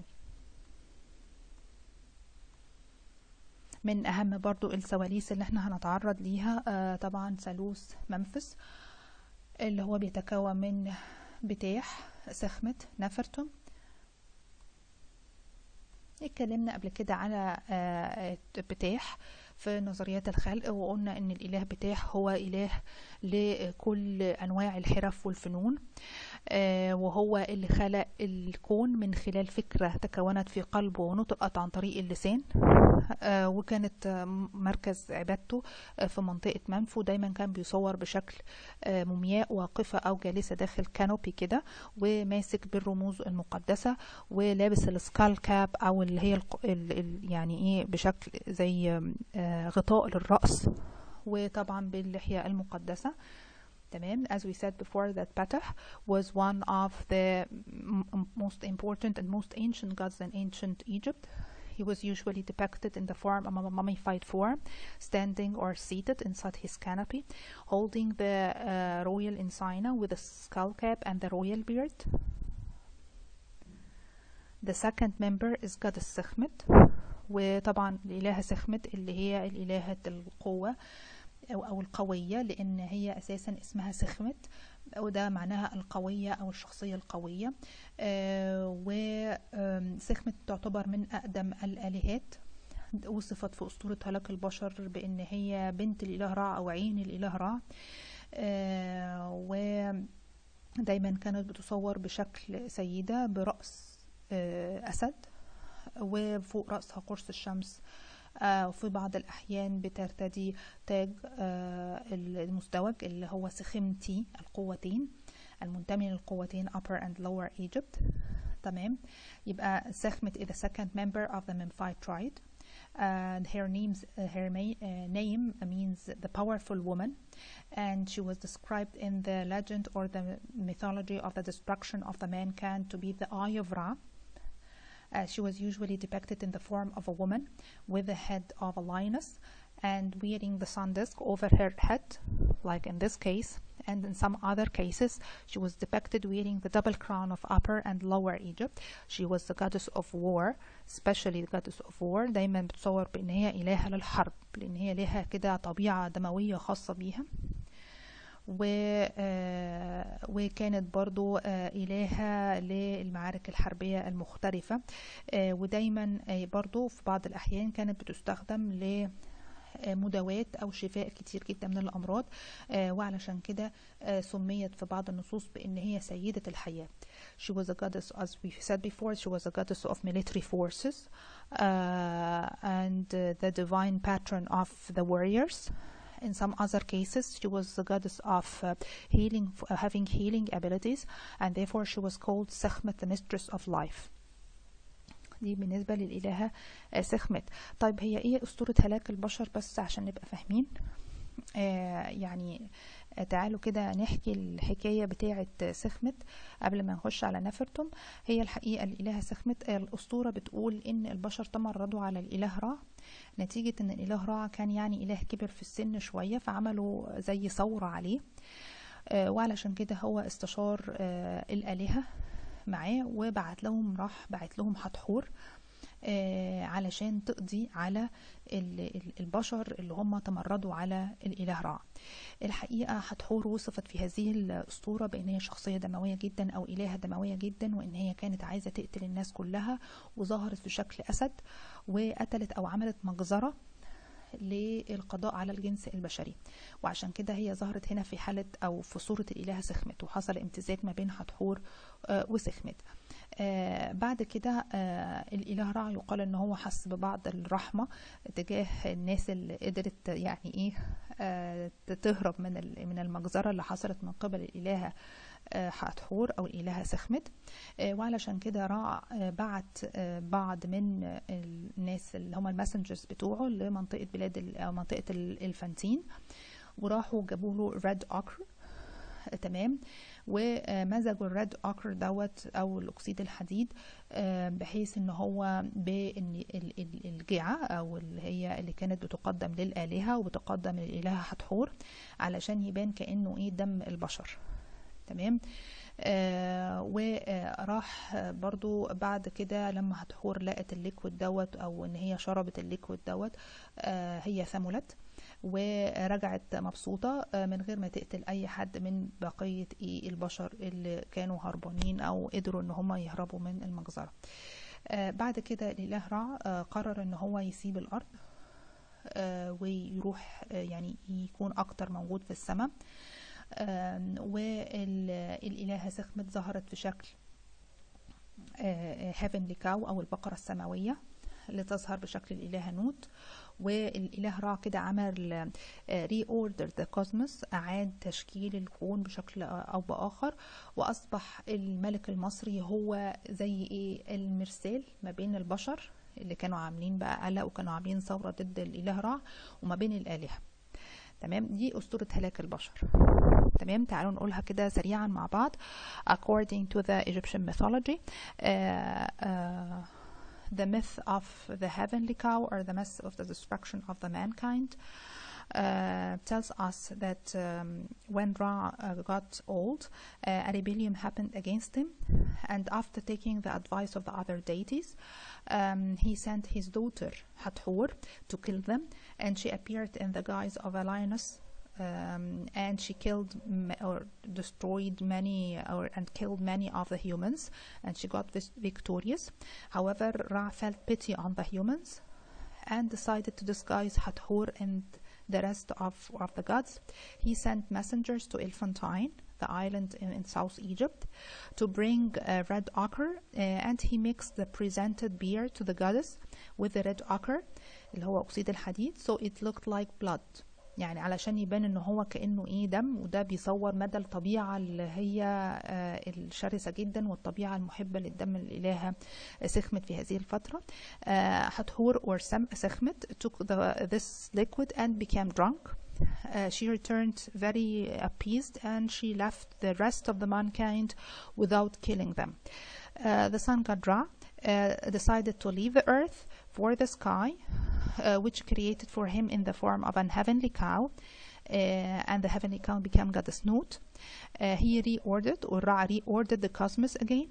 من أهم برضو السواليس اللي احنا هنتعرض ليها آه طبعا ثالوث منفس اللي هو بيتكون من بتاح سخمة نفرتم اتكلمنا قبل كده على بتاح في نظريات الخلق وقلنا ان الاله بتاح هو اله لكل انواع الحرف والفنون وهو اللي خلق الكون من خلال فكرة تكونت في قلبه ونطقت عن طريق اللسان وكانت مركز عبادته في منطقة منفو دايما كان بيصور بشكل مومياء واقفة أو جالسة داخل كانوبي كده وماسك بالرموز المقدسة ولابس السكال كاب أو اللي هي يعني إيه بشكل زي غطاء للرأس وطبعا باللحية المقدسة تمام as we said before that Patah was one of the most important and most ancient gods in ancient Egypt he was usually depicted in the form of a mummified form standing or seated inside his canopy holding the uh, royal insignia with a skull cap and the royal beard the second member is goddess Sekhmet وطبعا الإلهة سخمت اللي هي الإلهة القوة أو, أو القوية لأن هي أساسا اسمها سخمت وده معناها القوية أو الشخصية القوية آه وسخمت تعتبر من أقدم الآلهات وصفت في أسطورة هلاك البشر بأن هي بنت الإله رع أو عين الإله رع آه ودايما كانت بتصور بشكل سيدة برأس آه أسد وفوق رأسها قرص الشمس آه وفي بعض الأحيان بترتدي تاج آه المزدوج اللي هو سخمتي القوتين المنتمي للقوتين Upper and Lower Egypt تمام يبقى سخمت is the second member of the Memphite tribe and her name's uh, her ma- uh, name means the powerful woman and she was described in the legend or the mythology of the destruction of the mankind to be the eye of Ra Uh, she was usually depicted in the form of a woman with the head of a lioness and wearing the sun disk over her head, like in this case. And in some other cases, she was depicted wearing the double crown of Upper and Lower Egypt. She was the goddess of war, especially the goddess of war. دايما بتصور بأن هي إلهة للحرب لأن هي لها كده طبيعة دموية خاصة بيها. و آه وكانت برضو آه إلهة للمعارك الحربية المختلفة آه ودايما برضو في بعض الأحيان كانت بتستخدم ل مداواة أو شفاء كتير جدا من الأمراض وعلشان كده سميت في بعض النصوص بأن هي سيدة الحياة She was a goddess, as we said before, she was a goddess of military forces uh, and uh, the divine patron of the warriors. In some other cases, she was the goddess of uh, healing, uh, having healing abilities, and therefore she was called Sekhmet, the mistress of life. دي بالنسبة للإلهة سخمت طيب هي ايه أسطورة هلاك البشر بس عشان نبقى فاهمين آه يعني آه، تعالوا كده نحكي الحكاية بتاعة سخمت قبل ما نخش على نفرتم هي الحقيقة الإله سخمت الأسطورة بتقول إن البشر تمردوا على الإله را نتيجة إن الإله را كان يعني إله كبر في السن شوية فعملوا زي ثورة عليه آه، وعلشان كده هو استشار آه، الآلهة معاه وبعت لهم راح بعت لهم حتحور آه، علشان تقضي على ال- ال- البشر اللي هم تمردوا على الإله رع الحقيقة حتحور وصفت في هذه الأسطورة بأن هي شخصية دموية جدا أو إلهة دموية جدا وأن هي كانت عايزة تقتل الناس كلها وظهرت في شكل أسد وقتلت أو عملت مجزرة للقضاء على الجنس البشري وعشان كده هي ظهرت هنا في حالة أو في صورة الإله سخمت وحصل امتزاج ما بين حتحور آه، وسخمت آه، بعد كده آه، الإله رع يقال إن هو حس ببعض الرحمة تجاه الناس اللي قدرت يعني إيه آه، تهرب من ال- من المجزرة اللي حصلت من قبل الإلهة آه، حتحور أو الإلهة سخمت آه، وعلشان كده رع آه، بعت آه، بعض من آه، الناس اللي هم الماسنجرز بتوعه لمنطقة بلاد ال- أو منطقة ال- الفانتين وراحوا جابوا له ريد اوكر تمام ومزجوا الريد اوكر دوت او الاكسيد الحديد آه، بحيث ان هو بان ال- ال- الجعه او اللي هي اللي كانت بتقدم للالهه وبتقدم للالهه حتحور علشان يبان كانه ايه دم البشر تمام آه وراح برضو بعد كده لما هتحور لقت الليكويد دوت او ان هي شربت الليكويد دوت آه هي ثملت ورجعت مبسوطة آه، من غير ما تقتل أي حد من بقية إيه البشر اللي كانوا هربانين أو قدروا إن هم يهربوا من المجزرة آه، بعد كده الإله رع آه، قرر إن هو يسيب الأرض آه، ويروح آه، يعني يكون أكتر موجود في السماء والإلهة سخمت ظهرت في شكل هيفنلي كاو أو البقرة السماوية لتظهر بشكل الإلهة نوت والإله را كده عمل ري اوردر ذا كوزموس أعاد تشكيل الكون بشكل أو بآخر وأصبح الملك المصري هو زي إيه المرسال ما بين البشر اللي كانوا عاملين بقى قلق وكانوا عاملين ثورة ضد الإله را وما بين الآلهة تمام دي أسطورة هلاك البشر تمام تعالوا نقولها كده سريعا مع بعض according to the Egyptian mythology uh, uh, the myth of the heavenly cow or the myth of the destruction of the mankind uh, tells us that um, when Ra uh, got old, uh, a rebellion happened against him, and after taking the advice of the other deities, um, he sent his daughter Hathor to kill them, and she appeared in the guise of a lioness. Um, and she killed m- or destroyed many or and killed many of the humans and she got vis- victorious however Ra felt pity on the humans and decided to disguise Hathor and the rest of, of the gods. He sent messengers to Elephantine, the island in, in South Egypt, to bring uh, red ochre, uh, and he mixed the presented beer to the goddess with the red ochre, اللي هو أكسيد الحديد, so it looked like blood. يعني علشان يبان ان هو كانه ايه دم وده بيصور مدى الطبيعه اللي هي آه الشرسه جدا والطبيعه المحبه للدم الالهه سخمت في هذه الفتره uh, Hathor or Sem- Sekhmet took the, this liquid and became drunk. Uh, she returned very appeased and she left the rest of the mankind without killing them. Uh, the sun god Ra uh, decided to leave the earth for the sky, uh, which created for him in the form of an heavenly cow. Uh, and the heavenly cow became goddess Nut. Uh, he reordered, or Ra reordered the cosmos again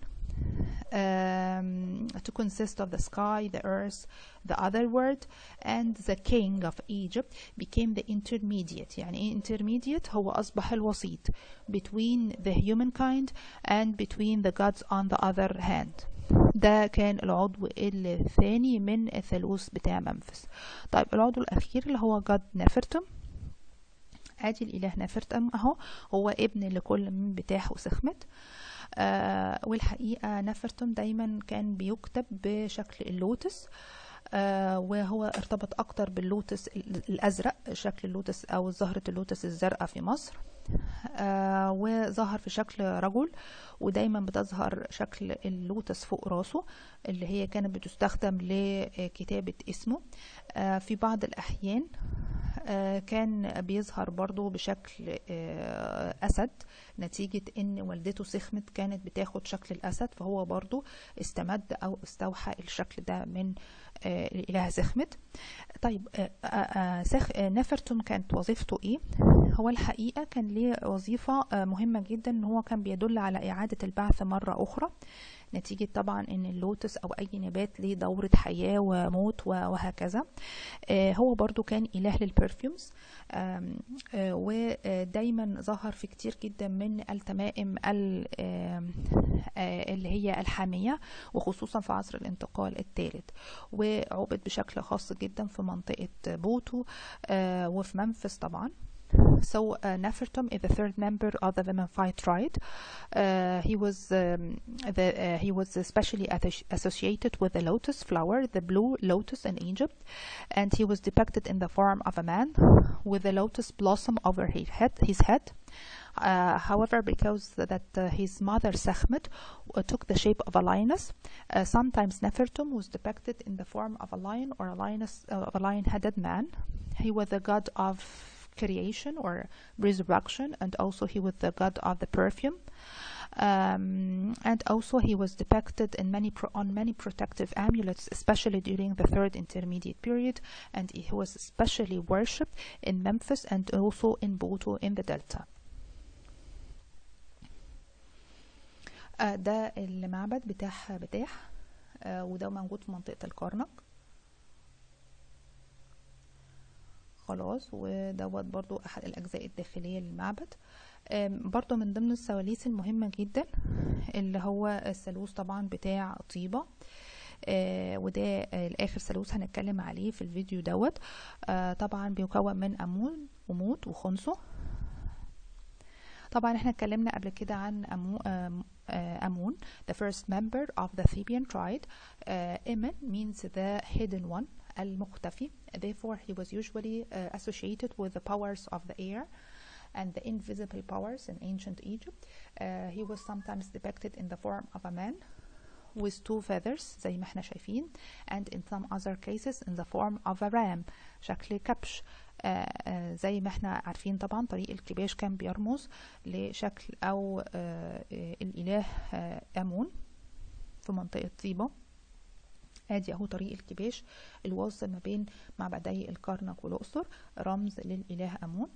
um, to consist of the sky, the earth, the other world, and the king of Egypt became the intermediate. يعني إيه intermediate هو أصبح الوسيط between the humankind and between the gods on the other hand. ده كان العضو الثاني من الثالوث بتاع منفس طيب العضو الأخير اللي هو جاد نفرتم ادي الاله نفرتم اهو هو ابن لكل من بتاح وسخمت آه والحقيقة نفرتم دايما كان بيكتب بشكل اللوتس آه وهو ارتبط أكتر باللوتس ال- الأزرق شكل اللوتس أو زهرة اللوتس الزرقاء في مصر آه وظهر في شكل رجل ودايما بتظهر شكل اللوتس فوق راسه اللي هي كانت بتستخدم لكتابة اسمه آه في بعض الأحيان آه، كان بيظهر برضو بشكل آه، أسد نتيجة إن والدته سخمت كانت بتاخد شكل الأسد فهو برضو استمد أو استوحى الشكل ده من آه، الإله سخمت طيب آه، آه، آه، سخ آه، نفرتم كانت وظيفته إيه؟ هو الحقيقة كان ليه وظيفة آه، مهمة جدا إن هو كان بيدل على إعادة البعث مرة أخرى نتيجة طبعا ان اللوتس او اي نبات ليه دورة حياة وموت و- وهكذا آه، هو برضو كان اله للبرفيومز آم، آه، ودايما ظهر في كتير جدا من التمائم ال- آم، آه، اللي هي الحامية وخصوصا في عصر الانتقال الثالث وعبد بشكل خاص جدا في منطقة بوتو آه، وفي منفس طبعا So uh, Nefertum is the third member of the Memphite tribe. Uh, he was um, the, uh, he was especially asso- associated with the lotus flower, the blue lotus in Egypt, and he was depicted in the form of a man with the lotus blossom over his head. His head. Uh, however, because that uh, his mother Sekhmet uh, took the shape of a lioness, uh, sometimes Nefertum was depicted in the form of a lion or a lioness, uh, of a lion-headed man. He was the god of creation or resurrection, and also he was the god of the perfume. Um, and also he was depicted in many pro- on many protective amulets, especially during the third intermediate period, and he was especially worshipped in Memphis and also in Boto in the Delta. آه، ده المعبد بتاع بتاح آه، وده موجود في منطقة الكرنك خلاص ودوت برضو أحد الأجزاء الداخلية للمعبد آم، برضو من ضمن السواليس المهمة جدا اللي هو الثالوث طبعا بتاع طيبة آه وده آه الآخر ثالوث هنتكلم عليه في الفيديو دوت آه طبعا بيكون من أمون وموت وخنثو طبعا احنا اتكلمنا قبل كده عن أمو آم، آه، أمون the first member of the Theban tribe uh, Imen means the hidden one المختفي therefore he was usually uh, associated with the powers of the air and the invisible powers in ancient Egypt uh, he was sometimes depicted in the form of a man with two feathers زي ما احنا شايفين and in some other cases in the form of a ram شكل كبش آه، آه، زي ما احنا عارفين طبعا طريق الكباش كان بيرمز لشكل او آه، آه، الاله آه، امون في منطقة طيبة ادي اهو طريق الكباش الواصل ما بين معبدي الكرنك والاقصر رمز للاله امون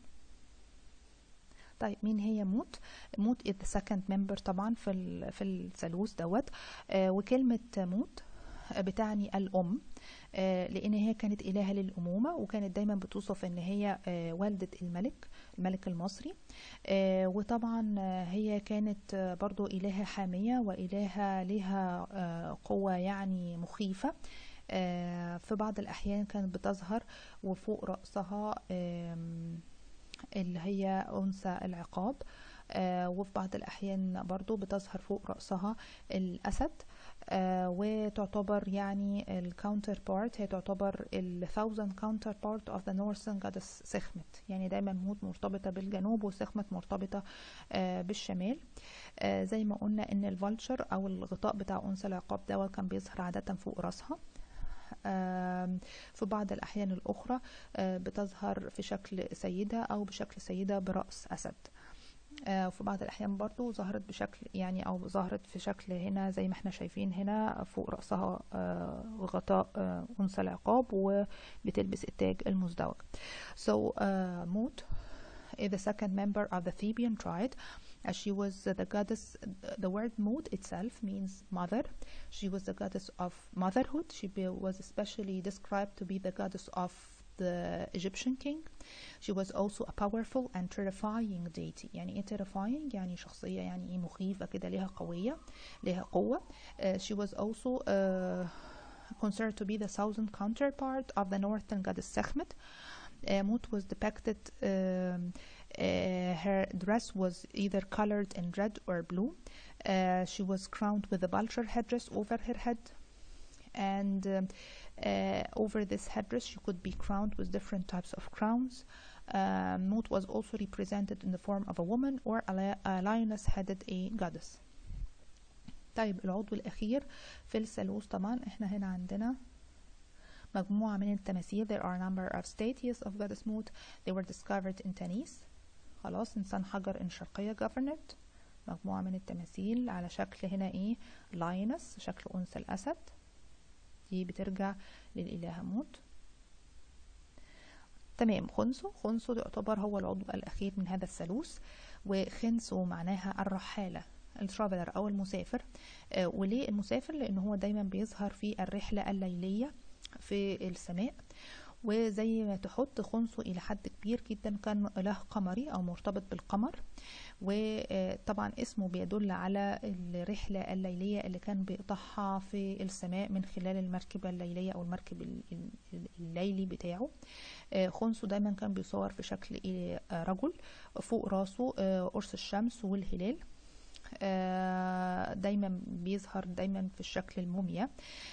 طيب مين هي موت موت is the second member طبعا في ال- في الثالوث دوت آه وكلمة موت بتعني الأم آه لأن هي كانت إلهة للأمومة وكانت دايما بتوصف إن هي آه والدة الملك الملك المصري آه وطبعا آه هي كانت آه برضو إلهة حامية وإلهة لها آه قوة يعني مخيفة آه في بعض الأحيان كانت بتظهر وفوق رأسها آم، اللي هي أنثى العقاب آه وفي بعض الأحيان برضو بتظهر فوق رأسها الأسد آه وتعتبر يعني الكاونتر بارت هي تعتبر ال thousand counter part of the northern goddess سخمت يعني دايما موت مرتبطة بالجنوب وسخمت مرتبطة آه بالشمال آه زي ما قلنا ان الفالتشر او الغطاء بتاع انثى العقاب دوت كان بيظهر عادة فوق راسها آم، في بعض الأحيان الأخرى آه، بتظهر في شكل سيدة أو بشكل سيدة برأس أسد آه، وفي بعض الأحيان برضو ظهرت بشكل يعني أو ظهرت في شكل هنا زي ما احنا شايفين هنا فوق رأسها آه، غطاء آه، أنثى العقاب وبتلبس التاج المزدوج so uh, Mut is the second member of the Theban tribe as she was the goddess the word Mut itself means mother she was the goddess of motherhood she be, was especially described to be the goddess of the Egyptian king she was also a powerful and terrifying deity يعني ايه terrifying يعني شخصية يعني ايه مخيفة كده ليها قوية ليها قوة uh, she was also uh, considered to be the southern counterpart of the northern goddess Sekhmet uh, Mut was depicted um, uh, her dress was either colored in red or blue uh, she was crowned with a vulture headdress over her head and um, uh, over this headdress she could be crowned with different types of crowns um, Mut was also represented in the form of a woman or a, li- a lioness headed a goddess طيب العضو الأخير في الثالوث طبعا احنا هنا عندنا مجموعة من التماثيل there are a number of statues of goddess Mut they were discovered in Tanis خلاص إنسان حجر إن شرقية governed مجموعة من التماثيل على شكل هنا إيه lioness شكل أنثى الأسد دي بترجع للإله موت تمام خنسو خنسو يعتبر هو العضو الأخير من هذا الثالوث وخنسو معناها الرحالة الترافلر أو المسافر آه وليه المسافر لأن هو دايما بيظهر في الرحلة الليلية في السماء وزي ما تحط خنسو إلى حد كبير جدا كان إله قمري أو مرتبط بالقمر وطبعا اسمه بيدل على الرحلة الليلية اللي كان بيقطعها في السماء من خلال المركبة الليلية أو المركب الليلي بتاعه خنسو دايما كان بيصور في شكل رجل فوق راسه قرص الشمس والهلال دايما بيظهر دايما في الشكل الموميا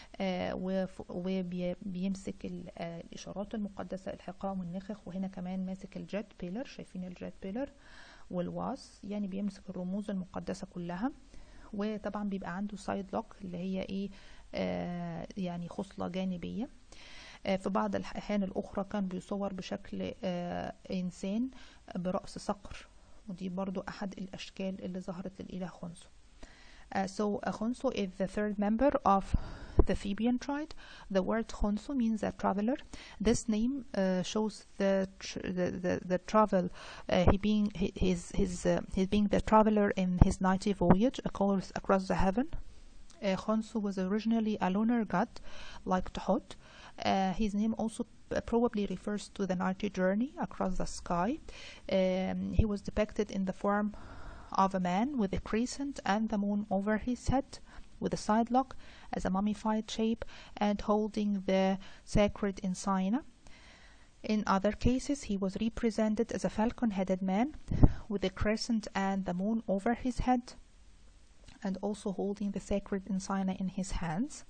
وبيمسك الإشارات المقدسة الحقام والنخخ وهنا كمان ماسك الجيت بيلر شايفين الجيت بيلر والواس يعني بيمسك الرموز المقدسة كلها وطبعا بيبقى عنده سايد لوك اللي هي ايه آه يعني خصلة جانبية آه في بعض الأحيان الأخرى كان بيصور بشكل آه إنسان برأس صقر ودي برضو أحد الأشكال اللي ظهرت للإله خنسو Uh, so uh, Khonsu is the third member of the Theban tribe. The word Khonsu means a traveler. This name uh, shows the, tr the, the the travel. he being his his his being the traveler in his nightly voyage across across the heaven. Khonsu was originally a lunar god, like Tuhot. his name also probably refers to the nightly journey across the sky. Um, he was depicted in the form of a man with a crescent and the moon over his head with a side lock as a mummified shape and holding the sacred insignia. In other cases, he was represented as a falcon-headed man with a crescent and the moon over his head and also holding the sacred insignia in his hands.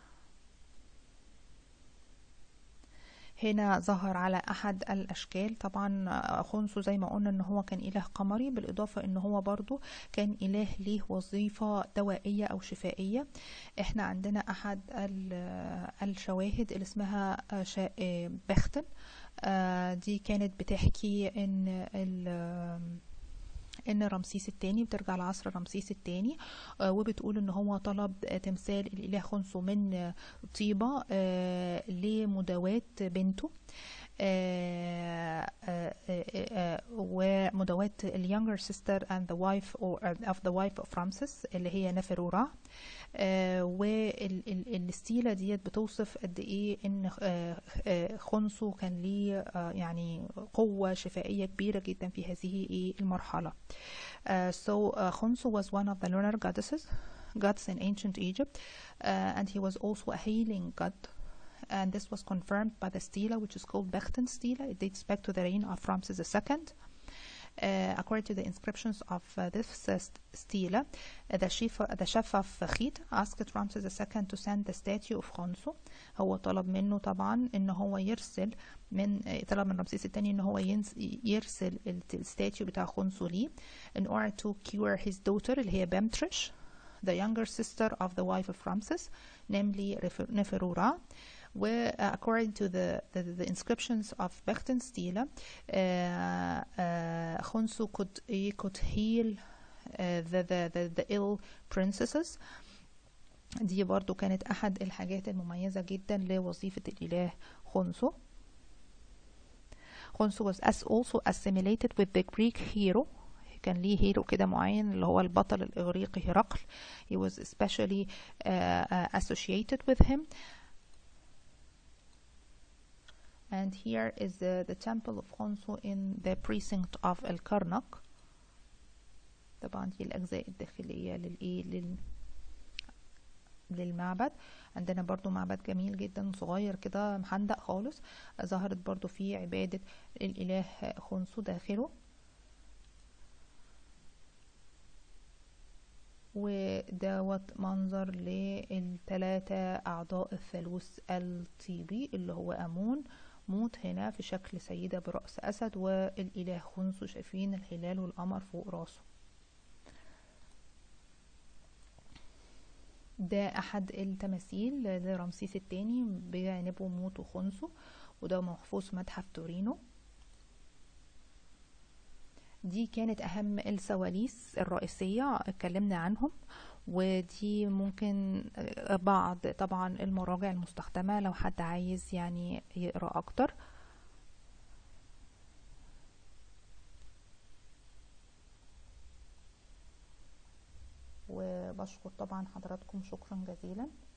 هنا ظهر على احد الاشكال طبعا خنسو زي ما قلنا ان هو كان اله قمري بالاضافه ان هو برضو كان اله ليه وظيفه دوائيه او شفائيه احنا عندنا احد الشواهد اللي اسمها بختن دي كانت بتحكي ان ان رمسيس الثاني بترجع لعصر رمسيس الثاني وبتقول ان هو طلب تمثال الاله خنسو من طيبة لمداواة بنته ومداواة اليونجر سيستر and the wife or of the wife of Ramses اللي هي نفرورا والستيلة ديت بتوصف قد ايه ان خنسو كان ليه يعني قوة شفائية كبيرة جدا في هذه ايه المرحلة so خنسو was one of the lunar goddesses gods in ancient Egypt uh, and he was also a healing god and this was confirmed by the stela which is called Bechten stela it dates back to the reign of Ramses II Uh, according to the inscriptions of uh, this uh, stela, the chief, the chef of Khit asked Ramses II to send the statue of Khonsu. هو طلب منه طبعا ان هو يرسل من طلب من رمسيس الثاني ان هو يرسل الستاتيو بتاع خنسو ليه in order to cure his daughter اللي هي بمترش the younger sister of the wife of Ramses namely Neferura where uh, according to the, the, the inscriptions of Bechten Stela, uh, uh, Khonsu could, he could heal the, the, the, the ill princesses دي برضو كانت أحد الحاجات المميزة جدا لوظيفة الإله خنسو خنسو was as also assimilated with the Greek hero كان ليه هيرو كده معين اللي هو البطل الإغريقي هرقل he was especially uh, uh, associated with him and here is the, the temple of Khonsu in the precinct of El Karnak طبعا دي الأجزاء الداخلية للإيه لل للمعبد عندنا برضو معبد جميل جدا صغير كده محندق خالص ظهرت برضو فيه عبادة الإله خنسو داخله ودوت منظر للثلاثة أعضاء الثالوث الطيبي اللي هو أمون موت هنا في شكل سيدة برأس أسد والإله خنسو شايفين الهلال والقمر فوق راسه ده احد التماثيل لرمسيس الثاني بجانبه موت وخنسو وده محفوظ في متحف تورينو دي كانت اهم السواليس الرئيسية اتكلمنا عنهم ودي ممكن بعض طبعا المراجع المستخدمة لو حد عايز يعني يقرأ اكتر وبشكر طبعا حضراتكم شكرا جزيلا